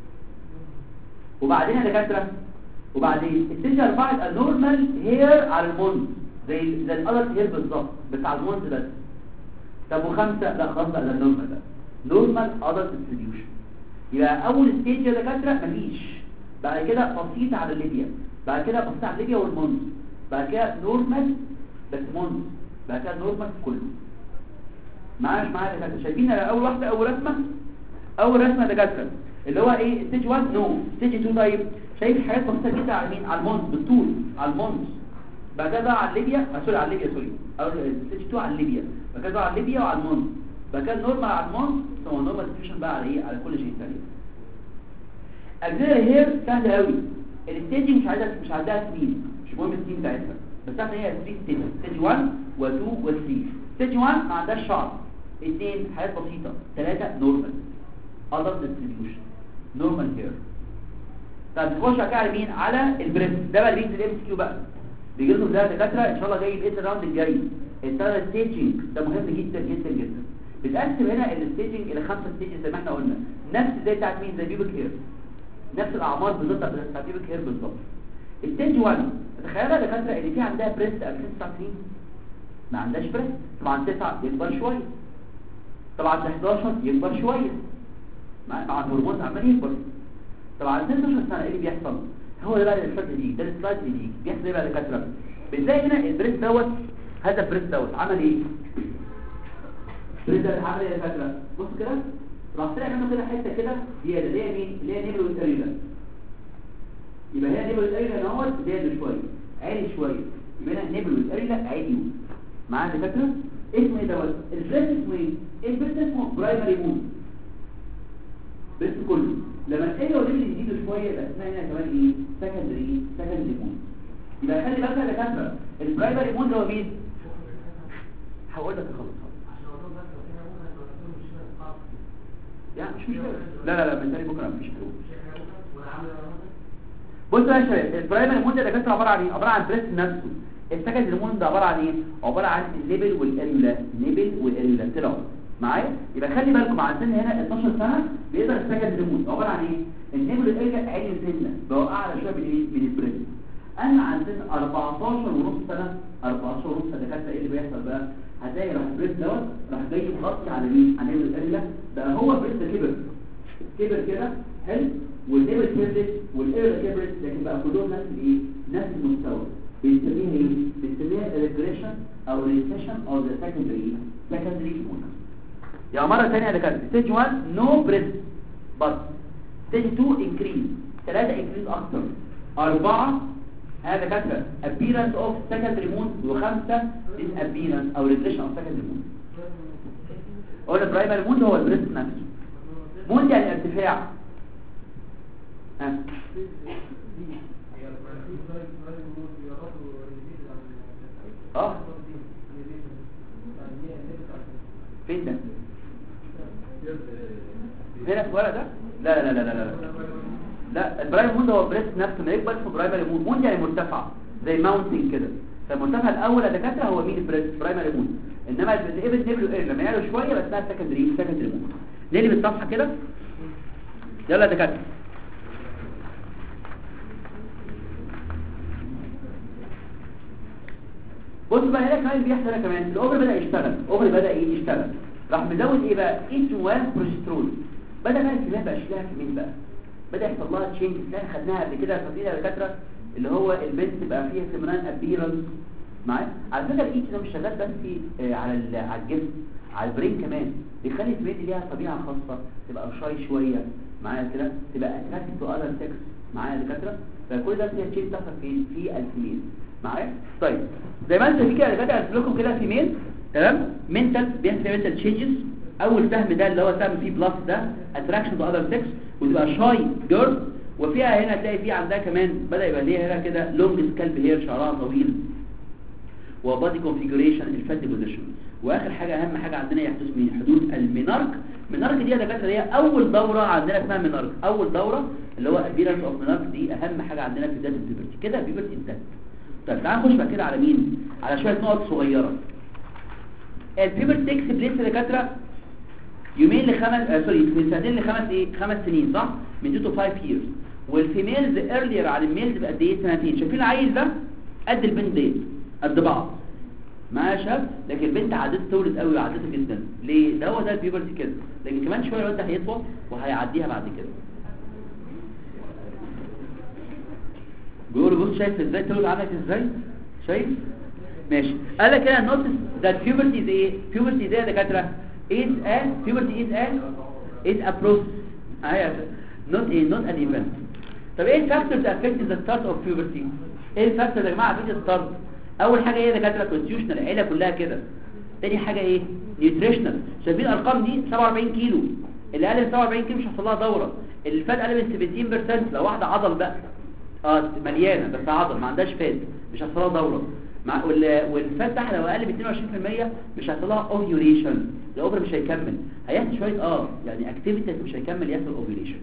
B: وبعدين يا دكاتره وبعدين الستيج 4 يبقى نورمال هير على المونز زي زي الادلت هير بالظبط بتاع المونز بس طب وخمسه لا خلاص بقى ده نورمال ده نورمال ادلت ديستريبيوشن يبقى اول ستيج يا دكاتره مفيش بعد كده بسيط على الليبيا بعد كده بسيط على الليبيا والمونز بعد كده نورمال بس مونز بعد كده نورمال كله معاش معايا دكاتره شايفين اول واحده اول رسمه اول رسمه دكاتره اللي هو ايه ستيج 1 نو ستيج 2 طيب شايف حاجات بسيطه جدا على مين على المونز بالطول على المونز بعد كده بقى على الليبيا آه، سوري على الليبيا سوري او ستيج 2 على الليبيا بعد كده بقى على الليبيا وعلى المونز بعد كده نورمال على المونز ثم نورمال ديستريبيوشن بقى على ايه على كل شيء ثاني اجزاء هير سهله قوي الستيجنج مش عايزها مش عايزاها سنين مش مهم السنين بتاعتها بس احنا هي 3 ستيج ستيج 1 و2 و3 ستيج 1 ما عندهاش شعر اثنين حاجات بسيطه ثلاثه نورمال ادلت ديستريبيوشن نورمال هير طب نخش بقى على مين على البريست ده بقى بينزل ام كيو بقى بيجي لهم ده دكاتره ان شاء الله جاي باذن الراوند الجاي الثلاث ستيجنج ده مهم جدا جدا جدا بتقسم هنا الستيجنج الى خمسه ستيجز زي ما احنا قلنا نفس زي بتاعت مين زي بيبك هير نفس الاعمار بالظبط بتاعت بيبك هير بالظبط ستيج 1 تخيل يا دكاتره اللي في عندها بريست قبل 9 سنين ما عندهاش بريست طبعا 9 يكبر شويه طبعا 11 يكبر شويه مع مع الهرمون عمال يكبر طبعا 16 سنه ايه اللي بيحصل هو ده بقى الفرق دي ده السلايد دي بيحصل ايه بقى يا دكاتره بتلاقي هنا البريست دوت هذا البريست دوت عمل ايه البريست دوت عمل ايه يا دكاتره بص كده راح طلع منه كده حته كده زياده اللي هي مين اللي هي نيبل والتريلا يبقى هي نيبل والتريلا اهوت زياده شويه عالي شويه يبقى هنا نيبل والتريلا عالي معايا يا دكاتره اسمه ايه دوت البريست اسمه ايه البريست اسمه برايمري مود بس كله لما الايه والليفل يزيدوا شويه يبقى اسمها هنا كمان ايه سكندري سكندري مود يبقى خلي بالك يا دكاتره البرايمري مود هو مين هقول لك خلاص يعني مش مشكله لا لا لا من تاني بكره مفيش حلول بصوا يا شباب البرايمري مود ده دكاتره عباره عن ايه عباره عن بريس نفسه السكندري مود ده عباره عن ايه عباره عن الليبل والاريولا نيبل والاريولا طلعوا معايا يبقى خلي بالكم على سن هنا 12 سنه بيقدر السكندري مود عباره عن ايه النيبل والاريولا عالي سنه بقى اعلى شويه من ايه من البريس اما عن سن 14 ونص سنه 14 ونص سنه دكاتره ايه اللي بيحصل بقى هتلاقي راح البريس دوت راح جاي مغطي على مين على النيبل والاريولا بقى هو البريس ده كبر كبر كده حلو والنيبل كبرت والاريولا كبرت لكن بقى كلهم نفس الايه نفس المستوى بنسميها ايه بنسميها ريجريشن او ريسيشن او ذا سكندري سكندري مود يا مرة ثانية يا دكاتره ستيج 1 نو بريست بس ستيج 2 انكريز 3 انكريز اكتر 4 هذا دكاتره appearance of secondary moon وخمسة disappearance او regression of secondary moon قلنا primary moon هو البريست نفسه moon يعني ارتفاع ها اه فين ده هنا في الورق ده لا لا لا لا لا لا لا البرايمري مود هو بريست نفسه ما يكبر اسمه برايمري مود مود يعني مرتفع زي ماونتنج كده فالمرتفع الاول يا دكاتره هو مين البريست برايمري مود انما الابن نبل ايه لما يعلى شويه بس اسمها سكندري سكندري مود نقلب الصفحه كده يلا يا دكاتره بص بقى هنا كمان بيحصل هنا كمان الاوفر بدا يشتغل الاوفر بدا ايه يشتغل راح مزود ايه بقى ايستروان بروجسترون بدا بقى الكميه بقى شكلها كمين بقى بدا يحصل لها تشينج احنا خدناها قبل كده فاكرين يا دكاتره اللي هو البنت بقى فيها فيمنان ابيرنس معايا على فكره الايد ده مش شغال بس آه، على ال- على الجسم على البرين كمان بيخلي البنت ليها طبيعه خاصه تبقى شاي شويه معايا كده تبقى اتراكتد تو اذر سكس معايا يا دكاتره فكل ده فيها تشينج بتحصل فين في الفيميل معايا طيب زي ما انت في كده يا دكاتره قلت لكم كده فيميل تمام منتال بيحصل منتال تشينجز اول سهم ده اللي هو سهم فيه بلس ده اتراكشن تو اذر سكس وتبقى شاي جيرل وفيها هنا تلاقي في عندها كمان بدا يبقى ليها هنا كده لونج سكالب هير شعرها طويل وبادي كونفيجريشن الفات بوزيشن واخر حاجه اهم حاجه عندنا يحدث من حدوث المينارك مينارك دي يا دكاتره هي اول دوره عندنا اسمها مينارك اول دوره اللي هو ابيرنس اوف مينارك دي اهم حاجه عندنا في بدايه البيبرتي كده البيبرتي انتهت طيب تعال نخش بقى كده على مين على شويه نقط صغيره البيبرتي تكس بليس يا دكاتره يومين لخمس آه سوري من سنتين لخمس ايه خمس سنين صح من 2 to 5 years والفيميلز ايرلير على الميلز بقد ايه سنتين شايفين العيل ده قد البنت ديت قد بعض معايا شاب لكن البنت عادتها تولد قوي وعادتها جدا ليه ده هو ده البيبرتي كده لكن كمان شويه الواد ده هيطول وهيعديها بعد كده بيقولوا بص شايف ازاي تولد عندك ازاي شايف ماشي قال لك هنا نوتس ذات puberty is ايه puberty ده يا دكاتره is a puberty is a is a process اهي not a not an event طب ايه الفاكتورز affect the start of puberty ايه الفاكتورز يا جماعه affect the start اول حاجه ايه يا دكاتره constitutional العيله كلها كده تاني حاجه ايه nutritional شايفين الارقام دي 47 كيلو اللي اقل من 47 كيلو مش هيحصل لها دوره اللي فات اقل من 17% لو واحده عضل بقى اه مليانه بس عضل ما عندهاش فات مش هيحصل لها دوره مع وال- والفات تحت لو اقل من 22% مش هيحصل لها اوفيوليشن الاوفر مش هيكمل هيحصل شويه اه يعني اكتيفيتي مش هيكمل يحصل اوفيوليشن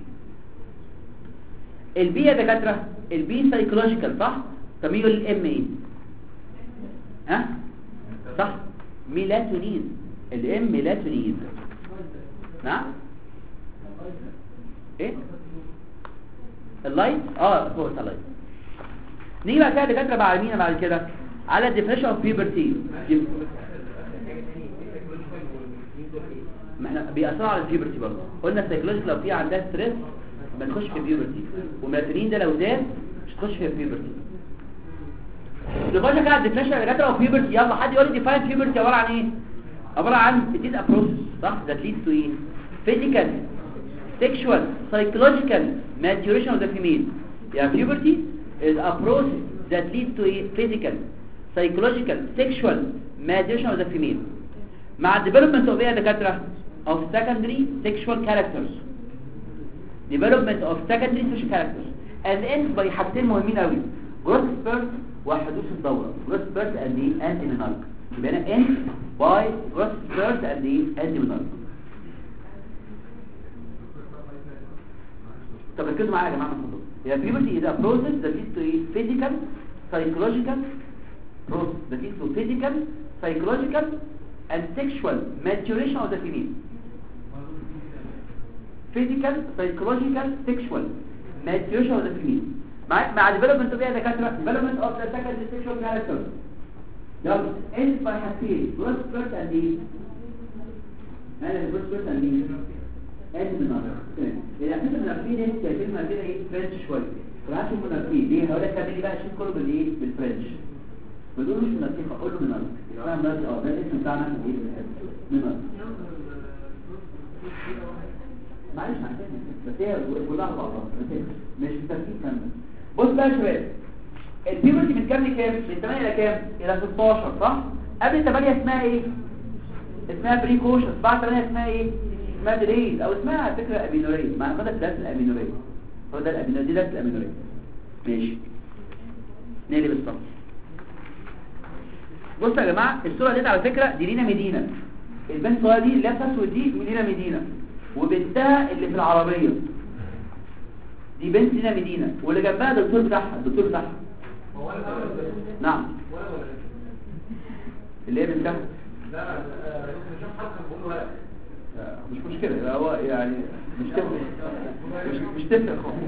B: البي يا دكاتره البي سايكولوجيكال صح طب مين الام ايه ها صح ميلاتونين الام ميلاتونين نعم ايه اللايت اه فوق اللايت نيجي بقى كده يا دكاتره بعد مين بعد كده على الديفريشن اوف بيبرتي ما احنا بيأثروا على البيبرتي برضه قلنا السايكولوجي لو في عندها ستريس ما تخش في البيبرتي والميلاتونين ده لو زاد مش تخش في البيبرتي نخش كده على الديفريشن يا دكاتره اوف بيبرتي يلا حد يقول لي ديفاين بيبرتي عباره عن ايه عباره عن it is a process صح that leads to ايه physical sexual psychological maturation of the female يعني puberty is a process that leads to a physical psychological sexual maturation of the female مع development of ايه يا دكاتره of secondary sexual characters development of secondary sexual characters and ends by حاجتين مهمين قوي growth spurt وحدوث الدورة growth spurt and the end menarche يبقى هنا end by growth spurt and the end menarche طب ركزوا معايا يا جماعه من فضلكم هي puberty is a process that leads to a physical psychological process that leads to physical psychological and sexual maturation of the female physical psychological sexual maturation of the female مع مع development of ايه يا دكاتره development of the secondary sexual character يلا end by حاجتين growth spurt and the هذا growth spurt and the end menarche الاساس المنافقين دي شايفين كده ايه فرنش شويه فالعكس المنافقين ليه هقول لك كمل بقى الشيء كله بالايه بالفرنش ما تقولوش منافقين قول له منافق اسمها منافق اه ده الاسم بتاعنا احنا ايه منافق معلش عندنا بس هي كلها بعضها مش بالترتيب كامل بص بقى يا شباب البيبرتي من كام لكام من 8 الى كام الى 16 صح قبل 8 اسمها ايه اسمها بريكوشن بعد 8 اسمها ايه اسمها ديليز او اسمها على فكره ابينوريه مع كده درس الابينوريه هو ده الابينوريه دي درس الابينوريه ماشي نقلب الصف بصوا يا جماعه الصوره دي على فكره دي لينا مدينه البنت الصغيره دي اللي لابسه اسود دي لينا مدينه وبنتها اللي في العربيه دي بنت لينا مدينه واللي جنبها الدكتور بتاعها الدكتور بتاعها نعم اللي هي بنتها مش مشكلة لا هو يعني مش تفرق مش, مش تفرق خالص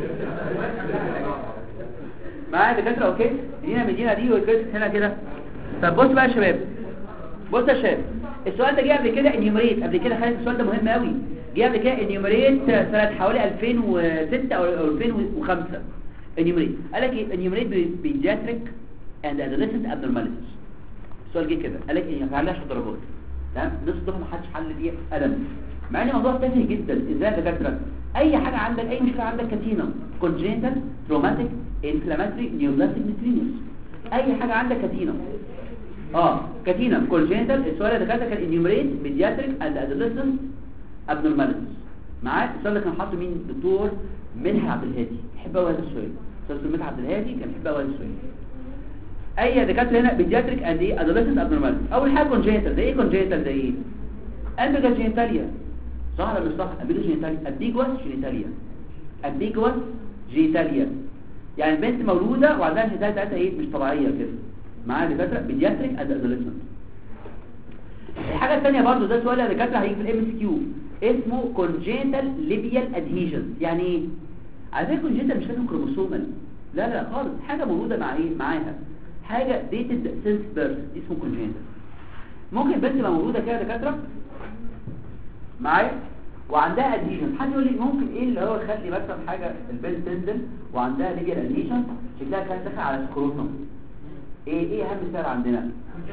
B: معايا دكاتره اوكي دينا مدينه دي وكده هنا كده طب بص بقى يا شباب بص يا شباب السؤال ده جه قبل كده انيومريت قبل كده خلي السؤال ده مهم قوي جه قبل كده انيومريت سنه حوالي 2006 او 2005 انيومريت قال لك ايه انيومريت بيدياتريك اند ادolescent abnormalities السؤال جه كده قال لك ايه ما عليهاش درجات تمام نص دول ما حدش حل فيه قلم مع ان الموضوع تافه جدا ازاي يا دكاتره اي حاجه عندك اي مشكله عندك كاتينا congenital traumatic inflammatory neoplastic miscellaneous اي حاجه عندك كاتينا اه كاتينا congenital السؤال اللي دكاتره كان enumerate pediatric and adolescent abnormalities معاك السؤال اللي كان حاطه مين دكتور مدحت عبد الهادي بحب قوي هذا السؤال استاذ مدحت عبد الهادي كان بيحب قوي هذا السؤال اي دكاتره هنا بيدياتريك اند ايه ادوليسنت ابنورمال اول حاجه كونجنتال ده ايه كونجنتال ده ايه امبيجا جينيتاليا صح ولا مش صح امبيجا جينيتاليا ابيجوس جينيتاليا ابيجوس جينيتاليا يعني البنت مولوده وعندها جينيتاليا بتاعتها ايه مش طبيعيه كده معاها دكاتره بيدياتريك اند ادوليسنت الحاجه الثانيه برضو ده سؤال يا دكاتره هيجي في الام اس كيو اسمه كونجنتال ليبيال ادهيجن يعني ايه على فكره كونجنتال مش لازم كروموسومال لا لا خالص حاجه موجوده مع ايه معاها حاجة dated since birth اسمه congenital ممكن بنت تبقى موجودة كده يا دكاترة معايا وعندها ادهيشن حد يقول لي ممكن ايه اللي هو يخلي مثلا حاجة البنت تنزل وعندها ليجل ادهيشن شكلها كانت داخل على سكروتم ايه ايه اهم سبب عندنا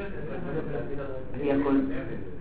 B: هي كل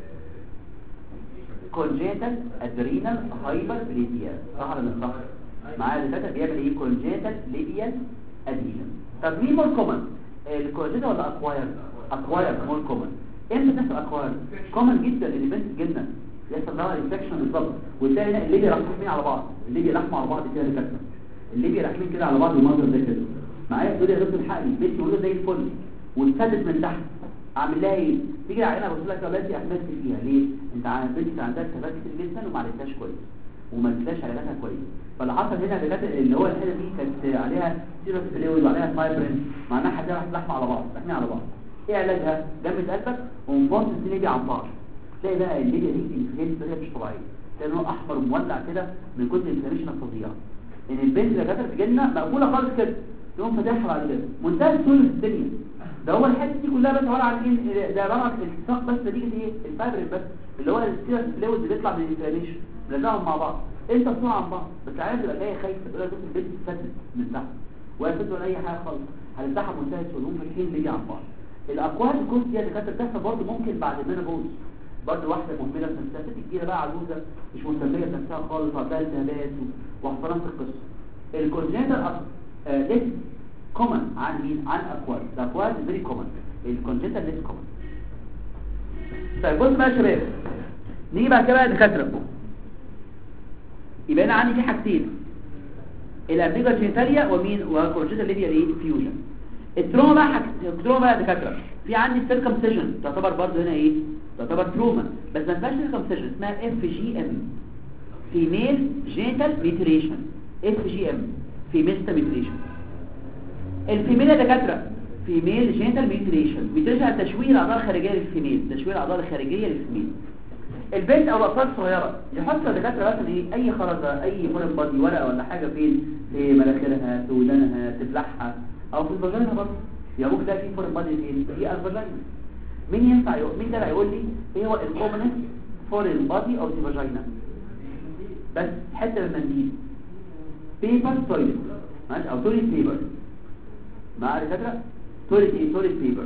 B: congenital adrenal hyperplasia صح ولا مش صح معايا دكاتره بيعمل ايه congenital labial adhesion طب مين مور كومن الكوجيتا ولا اكواير اكواير مور كومن امتى تحصل اكواير كومن جدا ان بنت الجنه يحصل لها انفكشن بالظبط وتلاقي هنا الليبيا راكمين على بعض الليبيا لحموا على بعض كده كده الليبيا راكمين كده على بعض المنظر ده كده معايا تقول يا دكتور الحقني بنتي موجوده زي الفل واتسدت من تحت اعمل لها ايه تيجي على عينها بقول لك يا بنتي احملت فيها ليه انت عارف بنتي عندها التهابات كتير جدا وما عالجتهاش كويس وما اديتهاش علاجاتها كويس فاللي حصل هنا دلوقتي اللي هو الحته دي كانت عليها سيروس فلويد وعليها فايبرين معناها حاجه لحمه على بعض لحمه على بعض ايه علاجها جنب قلبك ومفاصل السينيجي عن بعض تلاقي بقى الليجا دي انفلاميشن بطريقه مش طبيعيه تلاقي لونه احمر ومولع كده من كتر الانفلاميشن الفظيعه ان البنت اللي كانت في الجنه مقفوله خالص كده تقوم فاتحها بعد كده منتهى السهوله في الدنيا ده هو الحته دي كلها بس عباره عن ايه ده عباره عن الالتصاق بس نتيجه ايه الفايبرين بس اللي هو السيروس فلويد اللي بيطلع من الانفلاميشن لزقهم مع بعض انت بتوع عن بعض بس العيال تبقى جايه خايفه تقول لك البنت اتفتت من تحت ولا فتت ولا اي حاجه خالص هنفتحها بمنتهى السهوله هم فاكرين بيجي عن بعض الاقوال الكوست دي اللي كانت بتحصل برضه ممكن بعد المينوبوز برضه واحده مهمله في نفسها ست كبيره بقى عجوزه مش مهتميه بنفسها خالص وعندها التهابات وحصلها في القصه الكونجنتال ليس كومن عن مين عن اقوال الاقوال فيري كومن الكونجنتال ليس كومن طيب بص بقى يا شباب نيجي بعد كده بقى دكاتره يبقى انا عندي في حاجتين الابيجا جينيتاليا ومين وكونجنتال ليبيا ايه فيوجن التروما بقى حاجة التروما بقى دكاتره في عندي سيركمسيجن تعتبر برضه هنا ايه تعتبر تروما بس ما اسمهاش سيركمسيجن اسمها اف جي ام فيميل جينيتال ميتريشن اف جي ام فيميل ميتريشن الفيميل يا دكاتره فيميل جينيتال ميتريشن ميتريشن تشويه الاعضاء الخارجيه للفيميل تشويه الاعضاء الخارجيه للفيميل البنت او الاطفال الصغيره يحط الدكاتره مثلا ايه اي خرزه اي فورم بادي ورقه ولا حاجه فين في مناخيرها في ودانها تفلحها او في الفاجينا برضه يعني ممكن تلاقي في فورم بادي فين في الفاجينا مين ينفع يقول مين ده هيقول لي ايه هو الكومنس فورم بادي او في فاجينا بس حته من المنديل بيبر تويلت ماشي او تويلت بيبر مع الدكاتره تويلت ايه تويلت بيبر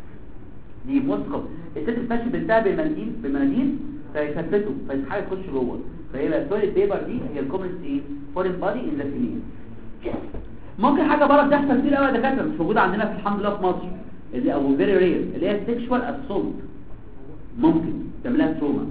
B: دي مسقط الست بتمشي بنتها بالمنديل بالمناديل فيثبته فالحاجه تخش جوه فيبقى التويلت بيبر دي هي الكومنس ايه فورين بادي ان ذا فيميل ممكن حاجه بره تحصل كتير قوي يا دكاتره مش موجوده عندنا في الحمد لله في مصر اللي او فيري رير اللي هي سيكشوال اسولت ممكن تعملها تروما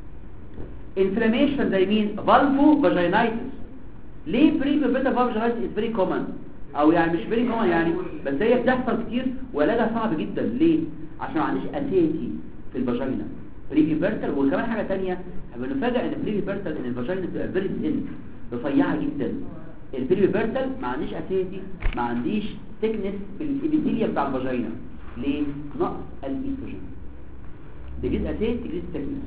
B: انفلاميشن زي مين فالفو فاجينايتس ليه بري بيبيتا فاجينايتس از فيري كومن او يعني مش فيري كومن يعني بس هي بتحصل كتير وعلاجها صعب جدا ليه عشان ما عنديش اسيتي في الفاجينا بري بيرتل وكمان حاجه ثانيه بنفاجئ ان بري بيرتل ان الفاجينا بتبقى فيري ثين رفيعه جدا البري بيرتل ما عنديش اسيتي ما عنديش ثيكنس في الابيثيليا بتاع الفاجينا ليه نقص الايستروجين تجيز اسيتي تجيز ثيكنس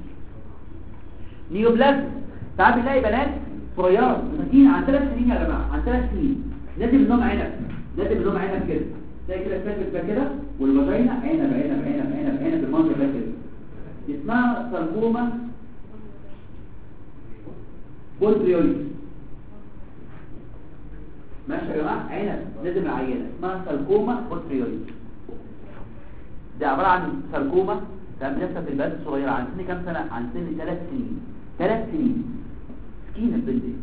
B: نيوبلازم ساعات بنلاقي بنات صغيره مساكين عن ثلاث سنين يا جماعه عن ثلاث سنين نادي منهم عنب نادي منهم عنب كده تلاقي كده الثالث ده كده والفاجينا عنب عنب عنب عنب عنب بالمنظر ده كده اسمها ساركوما بوتريوليس ماشي يا جماعه عنب لازم العينه اسمها ساركوما بوتريوليس دي عباره عن ساركوما تمام لسه في البلد الصغيره عن سن كام سنه عن سن 3 سنين 3 سنين مسكينه البنت دي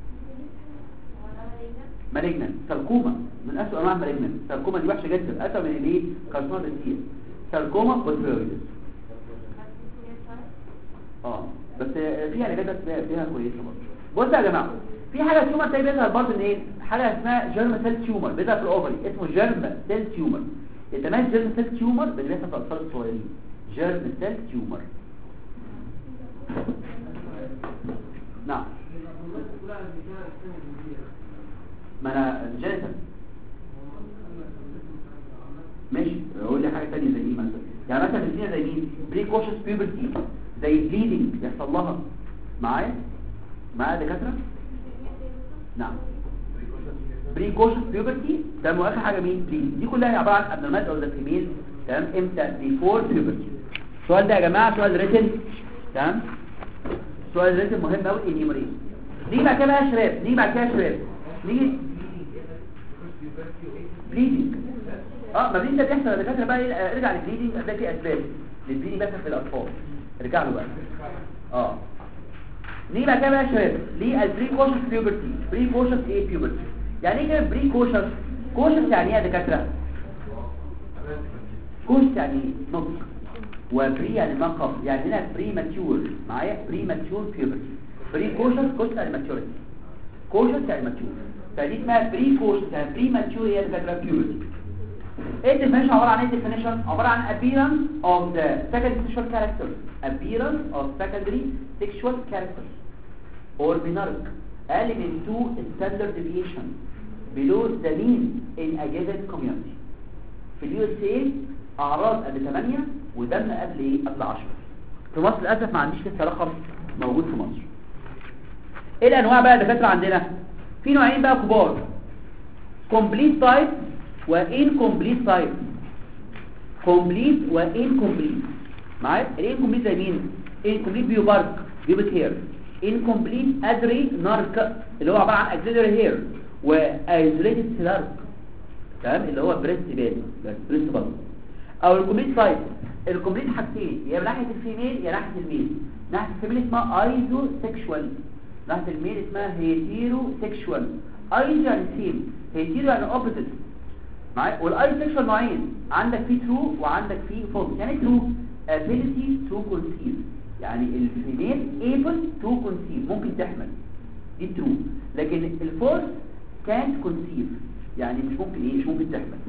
B: مالجنان ساركوما من اسوء انواع المالجنان ساركوما دي وحشه جدا اسوء من الايه كارسينوما بكتير ساركوما بوتريوليس اه بس فيها علاجات فيها كويسه برضه بصوا يا جماعه في حاجه تيومر تاني بيظهر برضه ان ايه حاجه اسمها جيرم سيل تيومر بيظهر في الاوفري اسمه جيرم سيل تيومر يتميز جيرم سيل تيومر باللي بيحصل في الاطفال الصغيرين جيرم سيل تيومر نعم ما انا جينيتال ماشي اقول لي حاجه ثانيه زي ايه مثلا يعني مثلا الدنيا زي مين بريكوشس بيوبرتي زي بليدنج يحصل لها معايا معايا دكاتره نعم بريكوشس بيوبرتي ده واخر حاجه مين بليدنج دي كلها عباره عن ابنورماليتي اوف ذا فيميل تمام امتى بيفور بيوبرتي السؤال ده يا جماعه سؤال ريتن تمام سؤال ريتن مهم قوي انيموريت نيجي بعد كده بقى يا شباب نيجي بعد كده يا شباب نيجي بليدنج اه ما بليدنج ده بيحصل يا دكاتره بقى إيه؟ ارجع للبليدنج هتلاقي في اسباب للبليدنج بس في الاطفال ارجع له بقى اه نيجي بعد كده بقى يا شباب ليه البريكوشس بيوبرتي بريكوشس ايه بيوبرتي يعني ايه كده بريكوشس كوشس يعني ايه يا دكاتره كوشس يعني ايه نضج وبري يعني ما قبل يعني هنا بري ماتيور معايا بري ماتيور بيوبرتي بري كوشس كوشس يعني ماتيوريتي كوشس يعني ماتيور فدي اسمها بري كوشس يعني بري ماتيور هي دكاتره بيوبرتي ايه الديفينيشن عباره عن ايه الديفينيشن عباره عن appearance of the secondary sexual characters appearance of secondary sexual characters or binaric اقل من 2 standard deviation below the mean in a given community في اليو اس اي اعراض قبل 8 ودم قبل ايه قبل 10 في مصر للاسف ما عنديش لسه رقم موجود في مصر ايه الانواع بقى الدكاتره عندنا في نوعين بقى كبار complete type وانكمبليت تايب كومبليت وانكمبليت معايا الانكمبليت زي مين انكمبليت بيوبارك بيوبك هير انكمبليت ادري نارك اللي هو عباره عن اكسلري هير وايزوليتد سيلارك تمام اللي هو بريست باد بريست باد او الكومبليت تايب الكومبليت حاجتين يا من ناحيه الفيميل يا ناحيه الميل ناحيه الفيميل اسمها ايزو سيكشوال ناحيه الميل اسمها هيتيرو سيكشوال ايزو يعني سيم هيتيرو يعني اوبوزيت معايا والاي سيكشوال نوعين عندك فيه ترو وعندك فيه فولس يعني ترو ability to conceive يعني الفيميل able to conceive ممكن تحمل دي ترو لكن الفولس can't conceive يعني مش ممكن ايه مش ممكن تحمل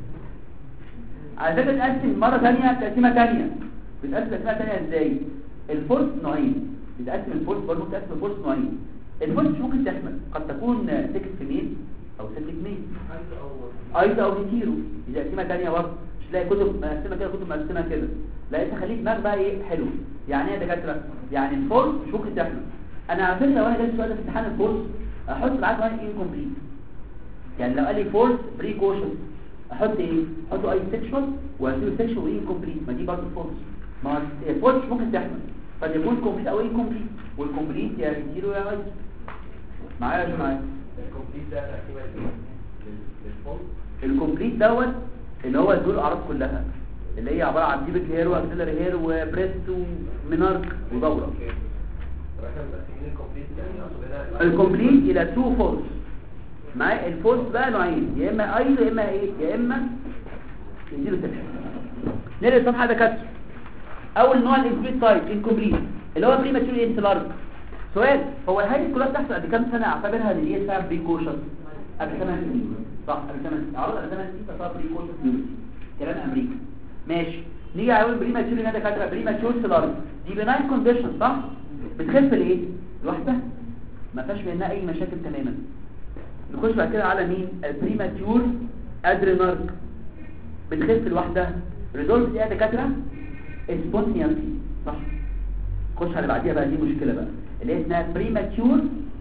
B: على فكره تقسم مره ثانيه تقسيمه ثانيه بتقسم تقسيمه ثانيه ازاي الفولس نوعين بتقسم الفولس برضه بتقسم الفولس نوعين الفولس مش ممكن تحمل قد تكون سكس فيميل او سكس ميل ايضا او هيتيرو دي تقسيمه ثانيه برضه مش تلاقي كتب مقسمه كده كتب مقسمه كده لا انت خليك دماغ بقى ايه حلو يعني ايه يا دكاتره يعني الفولس مش ممكن تحمل انا على فكره لو انا جاي السؤال ده في امتحان الفولس احط معاك واحد انكمبليت يعني لو قال لي فولس بريكوشن احط ايه احط اي سيكشوال واسيو سيكشوال وانكمبليت ما دي برضه فولس ما الفولس مش ممكن تحمل قد يكون كومبليت او انكمبليت والكومبليت يا هيتيرو يا ايضا معايا ولا مش معايا
C: الكومبليت ده تقريبا للفولس
B: الكومبليت دوت اللي هو دول الاعراض كلها اللي هي عباره عن ديبك هير واكسلري هير وبريست ومنارك ودوره
C: طب احنا مقسمين الكومبليت يعني اقصد هنا
B: الكومبليت الى تو فولس معايا الفولس بقى نوعين يا اما ايض يا اما ايه يا اما يديله سكشن نقرا الصفحه ده كاتب اول نوع الانكمبليت تايب انكمبليت اللي هو بريماتور انسلارج سؤال هو الهاي كلها بتحصل قبل كام سنه اعتبرها ان هي اسمها بريكوشن قبل 8 سنين صح قبل 8 سنين عرض قبل 8 سنين تصاب بريكوشن كلام امريكا ماشي نيجي على بريماتور هنا دكاتره بريماتور سلارج دي بناين كونديشن صح بتخف الايه الواحده ما فيهاش منها اي مشاكل تماما نخش بعد كده على مين البريماتور ادرينارك بتخف الواحده ريزولت ايه يا دكاتره سبونتينيتي صح خش على اللي بعديها بقى دي مشكله بقى اللي هي اسمها بريماتور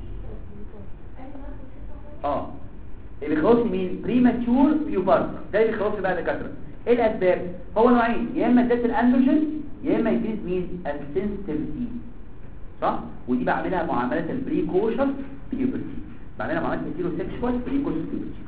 B: اه اللي بيخوفني مين بريماتور بيوبارك ده اللي بيخوفني بقى دكاتره ايه الاسباب هو نوعين يا اما ذات الاندروجين يا اما يزيد مين السنسيتيفيتي صح ودي بعملها معامله البريكوشن بيوبرتي بعملها معامله الهيرو سيكشوال بريكوشن بيوبرتي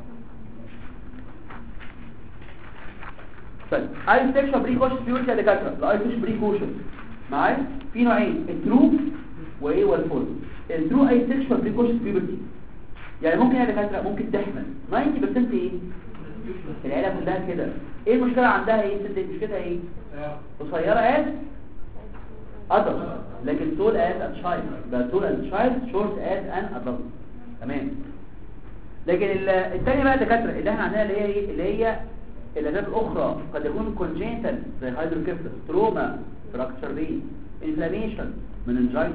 B: طيب اي سيكشوال بريكوشن بيوبرتي يا دكاتره الاي سيكشوال بريكوشن معايا في نوعين الترو وايه والفول الترو اي سيكشوال بريكوشن بيوبرتي يعني ممكن يا دكاتره ممكن تحمل 90% ايه العيله كلها كده ايه المشكله عندها ايه ست مشكلتها ايه قصيره از ادلت لكن طول از ا تشايلد يبقى طول از تشايلد شورت از ان ادلت تمام لكن ال- الثانيه بقى الدكاتره اللي احنا عندنا اللي هي ايه اللي هي الاسباب الاخرى قد يكون كونجنتال زي هايدروكيفلس تروما فراكشر بين انفلاميشن مننجايتس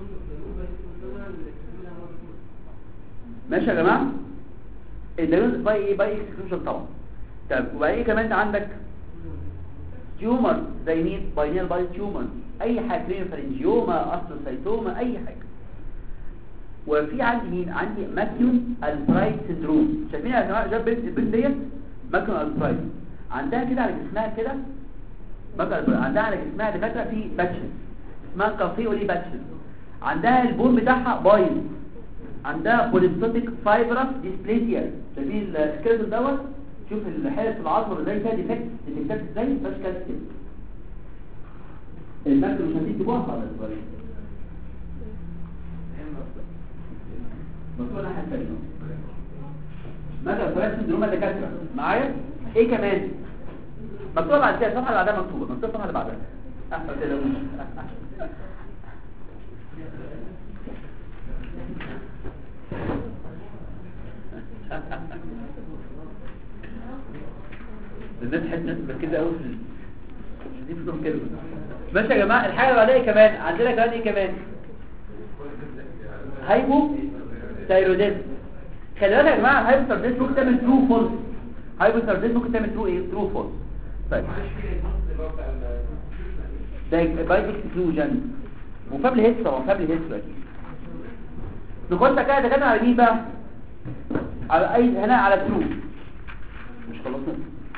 B: ماشي يا جماعه الدايجنوز باي ايه باي اكسكلوجن طبعا طب وبعد ايه كمان انت عندك تيومر زي مين باينيال باي تيومر اي حاجه كرينفرنجيوما استروسايتوما اي حاجه وفي عندي مين عندي ماكيون البرايت سيندروم شايفين يا جماعه جاب بنت البنت ديت ماكيون البرايت عندها كده على جسمها كده ماكيون البرايت عندها على جسمها دكاتره في باتشز اسمها كافيولي باتشز عندها البون بتاعها بايظ عندها بوليستاتيك فايبرس ديسبليزيا شايفين السكيلتون دوت شوف الحاله في العظم ازاي فيها ديفكت ديفكتات ازاي مفيهاش كالسيوم الماكل مش هتيجي على السؤال مكتوب الناحيه الثانيه ماذا فلاش سندروم الدكاتره معايا ايه كمان مكتوب بعد كده الصفحه اللي بعدها مكتوبه مكتوب الصفحه اللي بعدها احسن كده الناس حاسه ناس مركزه قوي في مش دي فيهم كلمه ماشي يا جماعه الحاجه اللي بعدها ايه كمان عندنا كمان ايه كمان هايبو ثايروديزم خلي بالك يا جماعه الهايبو ثايروديزم ممكن تعمل ترو فولس هايبو ثايروديزم ممكن تعمل ترو ايه ترو فولس طيب ده باي اكسكلوجن وفابل هيس طبعا فابل هيس اكيد نخش كده ده كده على مين بقى على اي هنا على ترو مش خلصنا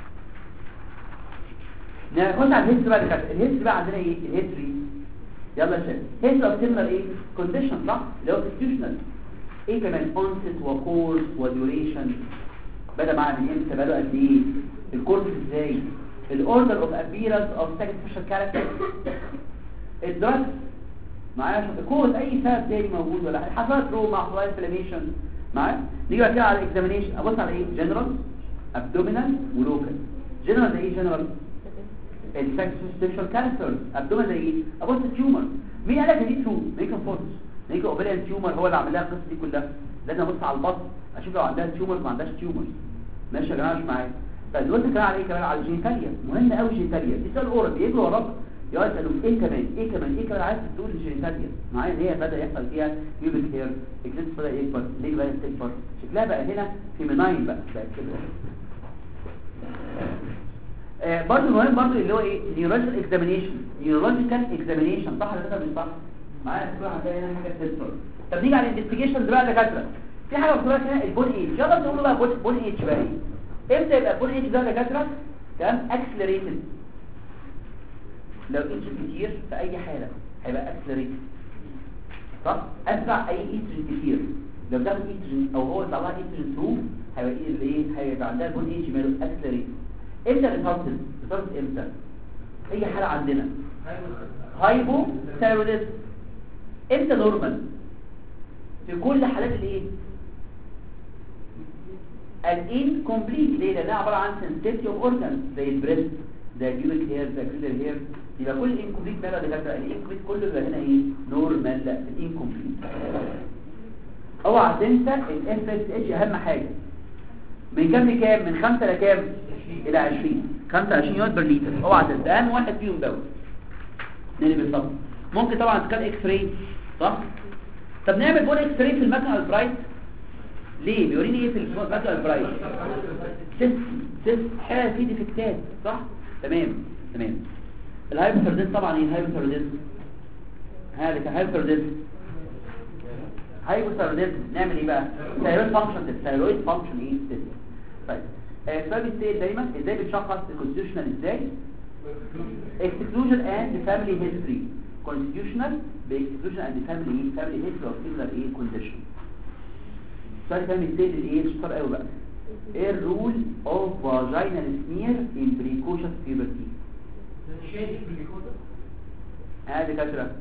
B: نخش على الهيستوري بقى دكاتره الهيستوري بقى عندنا ايه الهيستوري يلا يا شباب هيستوري اوف سيميلر ايه كونديشن صح اللي هو كونستيوشنال ايه كمان اونست وكورس وديوريشن بدا مع من امتى بدا قد ايه الكورس ازاي الاوردر اوف ابيرنس اوف سكند سبيشال كاركتر الدرس معايا شوف كود اي سبب تاني موجود ولا حاجه حصلت روما حصلت انفلاميشن معايا نيجي بعد كده على الاكزامينيشن ابص على ايه جنرال ابدومينال ولوكال جنرال زي ايه جنرال السكسوستيشن كانسر ابدومين زي ايه ابص التيومر مين قال لك ان دي ترو ميكن فورس ميكن اوبريان تيومر هو اللي عمل لها القصه دي كلها لازم ابص على البطن اشوف لو عندها تيومر ما عندهاش تيومر ماشي يا جماعه مش معايا طيب دلوقتي كمان على ايه كمان على الجينيتاليا مهم قوي الجينيتاليا دي سؤال اورال بيجروا وراك يا يسالوا ايه كمان ايه كمان ايه كمان عايز تقول الجينيتاليا معايا ان هي بدا يحصل فيها بيوبك هير اكزيست بدا يكبر ليه بدا تكبر شكلها بقى هنا فيميناين بقى بقى كده آه برضه مهم برضه اللي هو ايه نيورولوجيكال اكزامينيشن نيورولوجيكال اكزامينيشن صح ولا لا مش صح معايا تروح هتلاقي هنا حاجه سنسور طب نيجي على الانفستيجيشنز بقى يا دكاتره في حاجه مكتوبه هنا البون ايج يلا تقولوا بقى بون بون ايج بقى ايه امتى يبقى البون ايج ده يا دكاتره تمام اكسلريتد لو ايج كتير في اي حاله هيبقى اكسلريتد صح اسرع اي ايستروجين كتير لو بتاخد ايستروجين او هو طلع ايستروجين ثرو هيبقى ايه ايه هيبقى عندها البون ايج ماله اكسلريتد امتى الريسورسز ريسورسز امتى اي حاله عندنا هايبو ثايرويدزم امتى نورمال في كل حالات الايه الان كومبليت ليه لانها عباره عن سنسيتي اوف اورجانز زي البريست زي البيوبك هير زي الكريدر هير يبقى كل انكمبليت ماله ده كده الانكمبليت كله يبقى هنا ايه نورمال لا الانكمبليت اوعى تنسى الاف اس اتش اهم حاجه من كام لكام من 5 لكام الى 20 25 يوت بر لتر اوعى تنسى اهم واحد فيهم دوت نقلب بالظبط ممكن طبعا تكون اكس راي صح طب نعمل بون اكس راي في المكنه البرايت ليه بيوريني ايه في المكنه البرايت سيست سيست حاله فيه ديفكتات صح تمام تمام الهايبوثيروديزم طبعا ايه الهايبوثيروديزم هذا كهايبوثيروديزم هايبوثيروديزم نعمل ايه بقى ثايرويد فانكشن الثايرويد فانكشن ايه تيست طيب السؤال الثاني دايما ازاي بتشخص الكونستيوشنال ازاي exclusion and family history constitutional باكسكلوجن اند فاميلي ايه فاميلي هيستوري اوف سيميلر ايه كونديشن السؤال الثاني التاني الايه شطار قوي بقى ايه الرول اوف فاجينال سمير ان بريكوشس بيبرتي اه دكاتره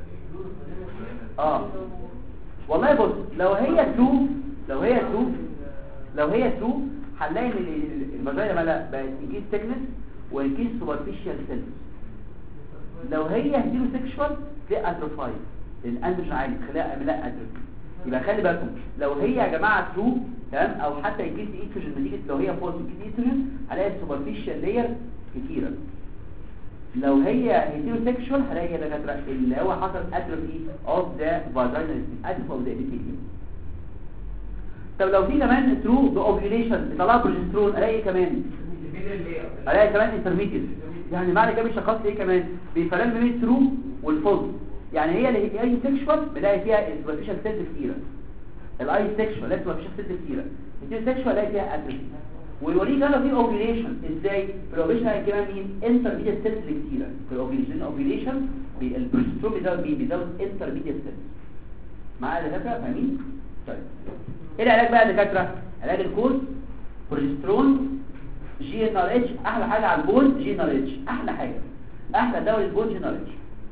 B: اه والله بص لو هي ترو لو هي ترو لو هي ترو هنلاقي ان الفاجينا مالها بقت انكيس تكنس وانكيس سوبرفيشال سيلز لو هي هيتيرو سيكشوال تلاقي اتروفاي الاندروجين عالي خلاها املاء اتروفي يبقى خلي بالكم لو هي يا جماعه ترو تمام او حتى انكيس ايستروجين نتيجه لو هي فولس انكيس ايستروجين هلاقي السوبرفيشال لاير كتيره لو هي هيتيرو سيكشوال هلاقي يا دكاتره اللي هو حصل اتروفي اوف ذا فاجينال اتروفي اوف ذا ابيثيليوم طب لو في كمان ترو باوبيوليشن بيطلع بروجسترون الاقي ايه كمان الاقي كمان انترميديت يعني معنى كده الشخص ايه كمان بيفرق بين الترو والفولس يعني هي اللي هي سيكشوال بلاقي فيها سوبرفيشال سيلز كتيره الاي سيكشوال لازم سوبرفيشال سيلز كتيره التي سيكشوال الاقي فيها اتروفي ويوريك انا في اوبيوليشن ازاي في الاوبيوليشن كمان مين انترميديت سيلز كتيره في الاوبيوليشن الاوبيوليشن البروجسترون بيزود مين بيزود انترميديت سيلز معايا يا دكاتره فاهمين طيب ايه العلاج بقى يا دكاتره علاج الكوز بروجسترون جي ان ار اتش احلى حاجه على البون جي ان ار اتش احلى حاجه احلى دواء للبون جي ان ار اتش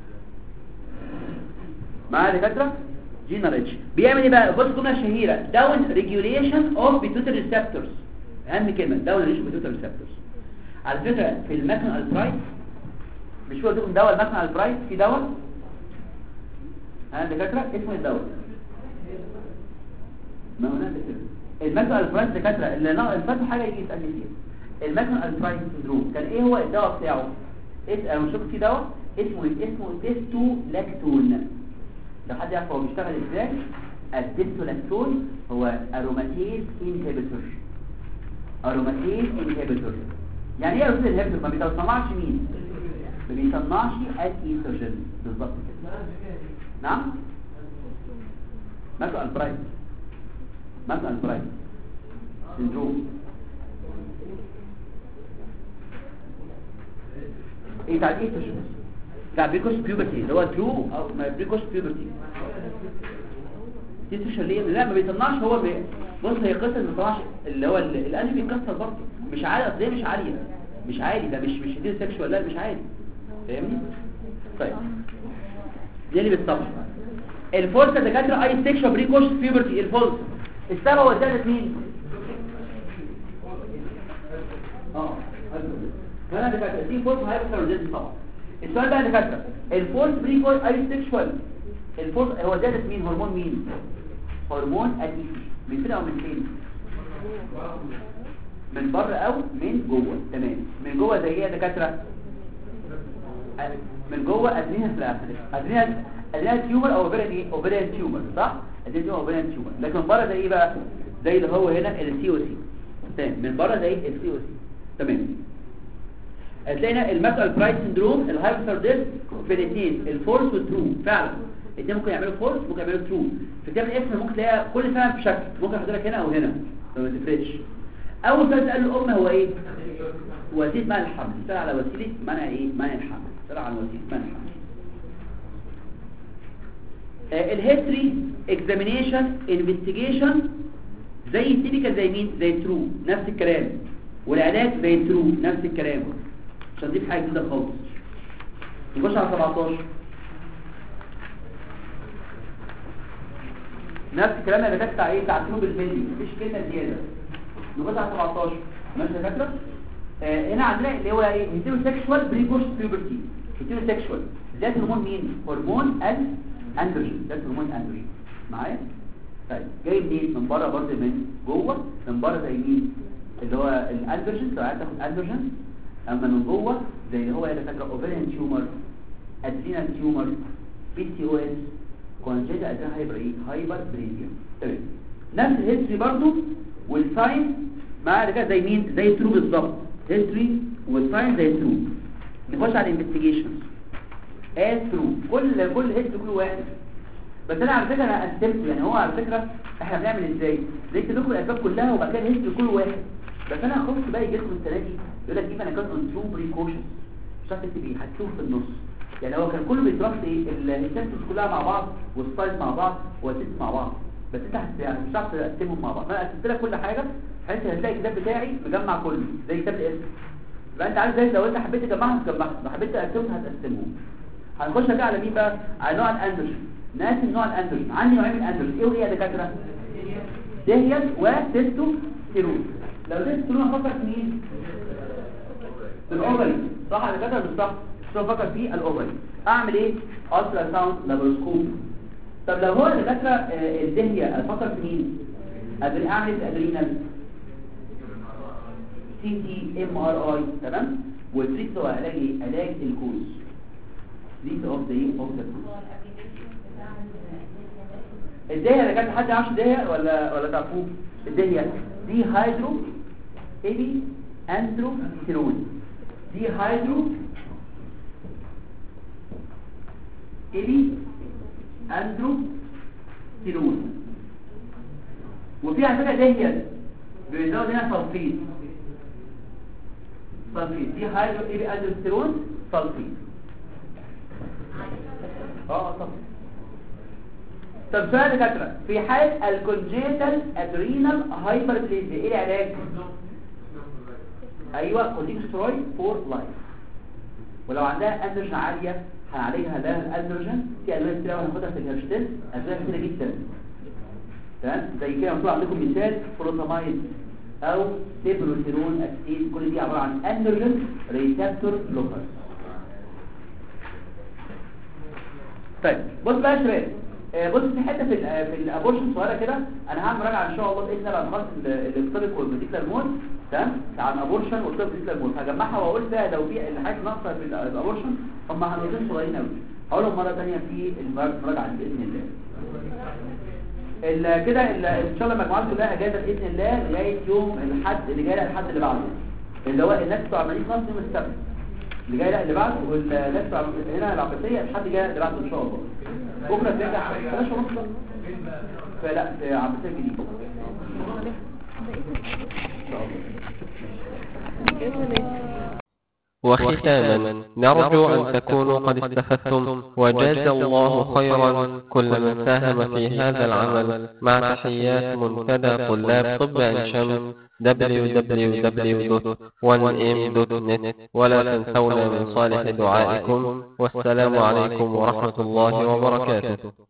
B: معايا يا دكاتره جي ان ار اتش بيعمل ايه بقى بص الجمله الشهيره داون ريجوليشن اوف بيتوتري ريسبتورز اهم كلمه داون ريجوليشن بيتوتري ريسبتورز على فكره في الماكن البرايت مش هو لكم دواء الماكن البرايت في دواء ها دكاتره اسمه الدواء ما هو نفس كده الماكن البرايت دكاتره اللي الفتح حاجه يجي يسالني فيها الماكن البرايت سندروم كان ايه هو الدواء بتاعه ايه انا مش فاكر في دواء اسمه اسمه تيستو لاكتون لو حد يعرف هو بيشتغل ازاي التيستو لاكتون هو اروماتيز انهبيتور اروماتيز انهبيتور يعني ايه اروماتيز انهبيتور ما بيصنعش مين ما بيصنعش الايستروجين بالظبط كده نعم ماكن البرايت ماكن البرايت سندروم ايه بتاع ايه تشخيص بتاع بريكوش بيوبرتي اللي هو ترو او بريكوش بيوبرتي دي تشخيص ليه لا ما بيطلعش هو بي... بص هي قصه ما بيطلعش اللي هو ال- القلب بيتكسر برضه مش عالي اصل هي مش عاليه مش عالي ده مش مش دي سكشوال لا مش عالي فاهمني طيب دي اللي بالصبر الفولس دكاتره اي سكشوال بريكوش بيوبرتي الفولس السبب هو زادت مين اه فانا دكاتره دي فولس هايبوثايرويدزم طبعا السؤال بقى دكاتره الفولس بريكول اي سيكشوال الفولس هو زادت مين هرمون مين هرمون الديسي من فين او من فين من بره او من جوه تمام من جوه زي ايه يا دكاتره من جوه ادرينال فلاسل ادرينال ادرينال تيومر او اوبريان ايه اوبريان تيومر صح ادرينال تيومر اوبريان تيومر لكن من بره زي ايه بقى زي اللي هو هنا السي او سي تمام من بره زي السي او سي تمام هتلاقينا الماكال برايت سندروم الهايبوثايروديزم في الاثنين الفورس والترو فعلا الاثنين ممكن يعملوا فورس ممكن يعملوا ترو في كتاب الاسم ممكن تلاقيها كل سنه بشكل ممكن حضرتك هنا او هنا فما تفرقش اول سؤال سأل الام هو ايه وسيله منع الحمل سأل على وسيله منع ايه منع الحمل سأل على وسيله منع الحمل آه الهيستوري اكزامينيشن انفستيجيشن زي التيبيكال زي مين زي الترو نفس الكلام والعلاج زي الترو نفس الكلام مش هنضيف حاجه جديده خالص نخش على 17 نفس الكلام اللي كانت بتاع ايه بتاع الترو بالملي مفيش كلمه زياده نخش على 17 ماشي يا فاكره آه هنا عندنا اللي هو ايه هيتيرو سيكشوال بريكوش بيوبرتي هيتيرو سيكشوال ده هرمون مين هرمون الاندروجين ده هرمون الاندروجين معايا طيب جاي منين من بره برضه من جوه من بره زي مين اللي هو الاندروجين لو عايز تاخد اندروجين اما من جوه زي اللي هو اللي فاكره اوفرين تيومر ادرينال تيومر بي سي او اس كونجيتا ادرينال هايبر ايه هايبر بريزيوم تمام نفس الهيستوري برضه والساين مع كده زي مين زي الترو بالظبط هيستوري والساين زي الترو نخش على الانفستيجيشنز از ترو كل كل هيستوري كل واحد بس انا على فكره انا قسمت يعني هو على فكره احنا بنعمل ازاي زي تدخل الاسباب كلها وبعد كده الهيستوري كل واحد بس انا خفت بقى يجي لكم السنه دي يقول لك جيب انا كان اون ترو بريكوشن مش هتعرف تكتب ايه هتشوف في النص يعني هو كان كله بيترص ايه السنتس كلها مع بعض والستايل مع بعض والسنتس مع بعض بس انت هت- يعني مش هتعرف تقسمهم مع بعض فانا قسمت لك كل حاجه بحيث هتلاقي الكتاب بتاعي مجمع كله زي كتاب الاسم يبقى انت عارف زي لو انت حبيت تجمعهم تجمعهم لو حبيت تقسمهم هتقسمهم هنخش بقى على مين بقى على نوع الاندروجين نقسم نوع الاندروجين عندي نوعين من الاندروجين ايه وهي يا دكاتره دهيت وتستوستيرون لو تستوستيرون افكر في مين في الاوفري صح على كده مش صح مش افكر في الاوفري اعمل ايه الترا ساوند لابروسكوب طب لو هو الدكاتره آه، الدهيه افكر في مين أدري اعمل في ادرينال سي تي ام ار اي تمام والتريت هو علاج ايه علاج الكوز تريت اوف ذا اوف ذا كوز الدهيه اللي كانت حد يعرفش الدهيه ولا ولا تعرفوه الدهيه دي هيدرو ايبي اندروستيرون دي هيدرو ايبي اندروستيرون وفي على فكره دهيه بيزود هنا سلفيت سلفيت دي هيدرو ايبي اندروستيرون سلفيت اه طبعا طب سؤال دكاتره في حال الكونجيتال ادرينال هايبربليزيا ايه العلاج ايوه كورتيكوسترويد فور لايف ولو عندها اندروجين عاليه هنعالجها ده الاندروجين في ادويه كتير قوي هناخدها في الهرشتين ادويه كتير جدا تمام زي كده مكتوب عندكم مثال فروتامايد او تيبروتيرون اكتيد كل دي عباره عن اندروجين ريسبتور بلوكر طيب بص بقى يا شباب آه، بص في حته في ال- في الابورشن صغيره كده انا هعمل مراجعه ان شاء الله باذن الله بعد ما اخلص الاكتريك والميديكال مود تمام عن ابورشن واكتريك والميديكال مود هجمعها واقول فيها لو في الحاجات ناقصه في ال- الابورشن هم هنقولين صغيرين قوي هقولهم مره ثانيه في المراجعه دي باذن الله ال- كده ال- ان شاء الله المجموعات كلها اجازه باذن الله لغايه يوم الاحد اللي جاي الحد اللي بعده اللي هو الناس بتوع عمالين خلاص يوم السبت اللي جاي لا اللي بعده والناس بتوع هنا العباسيه الحد جاي اللي بعده ان شاء الله بكره ترجع بلاش ونص بقى. فلا في عباسيه الجديد
A: وختاما نرجو أن تكونوا قد استفدتم وجاز الله خيرا كل من ساهم في هذا العمل مع تحيات منتدى طلاب طب عين شمس www.1m.net ولا تنسونا من صالح دعائكم والسلام عليكم ورحمة الله وبركاته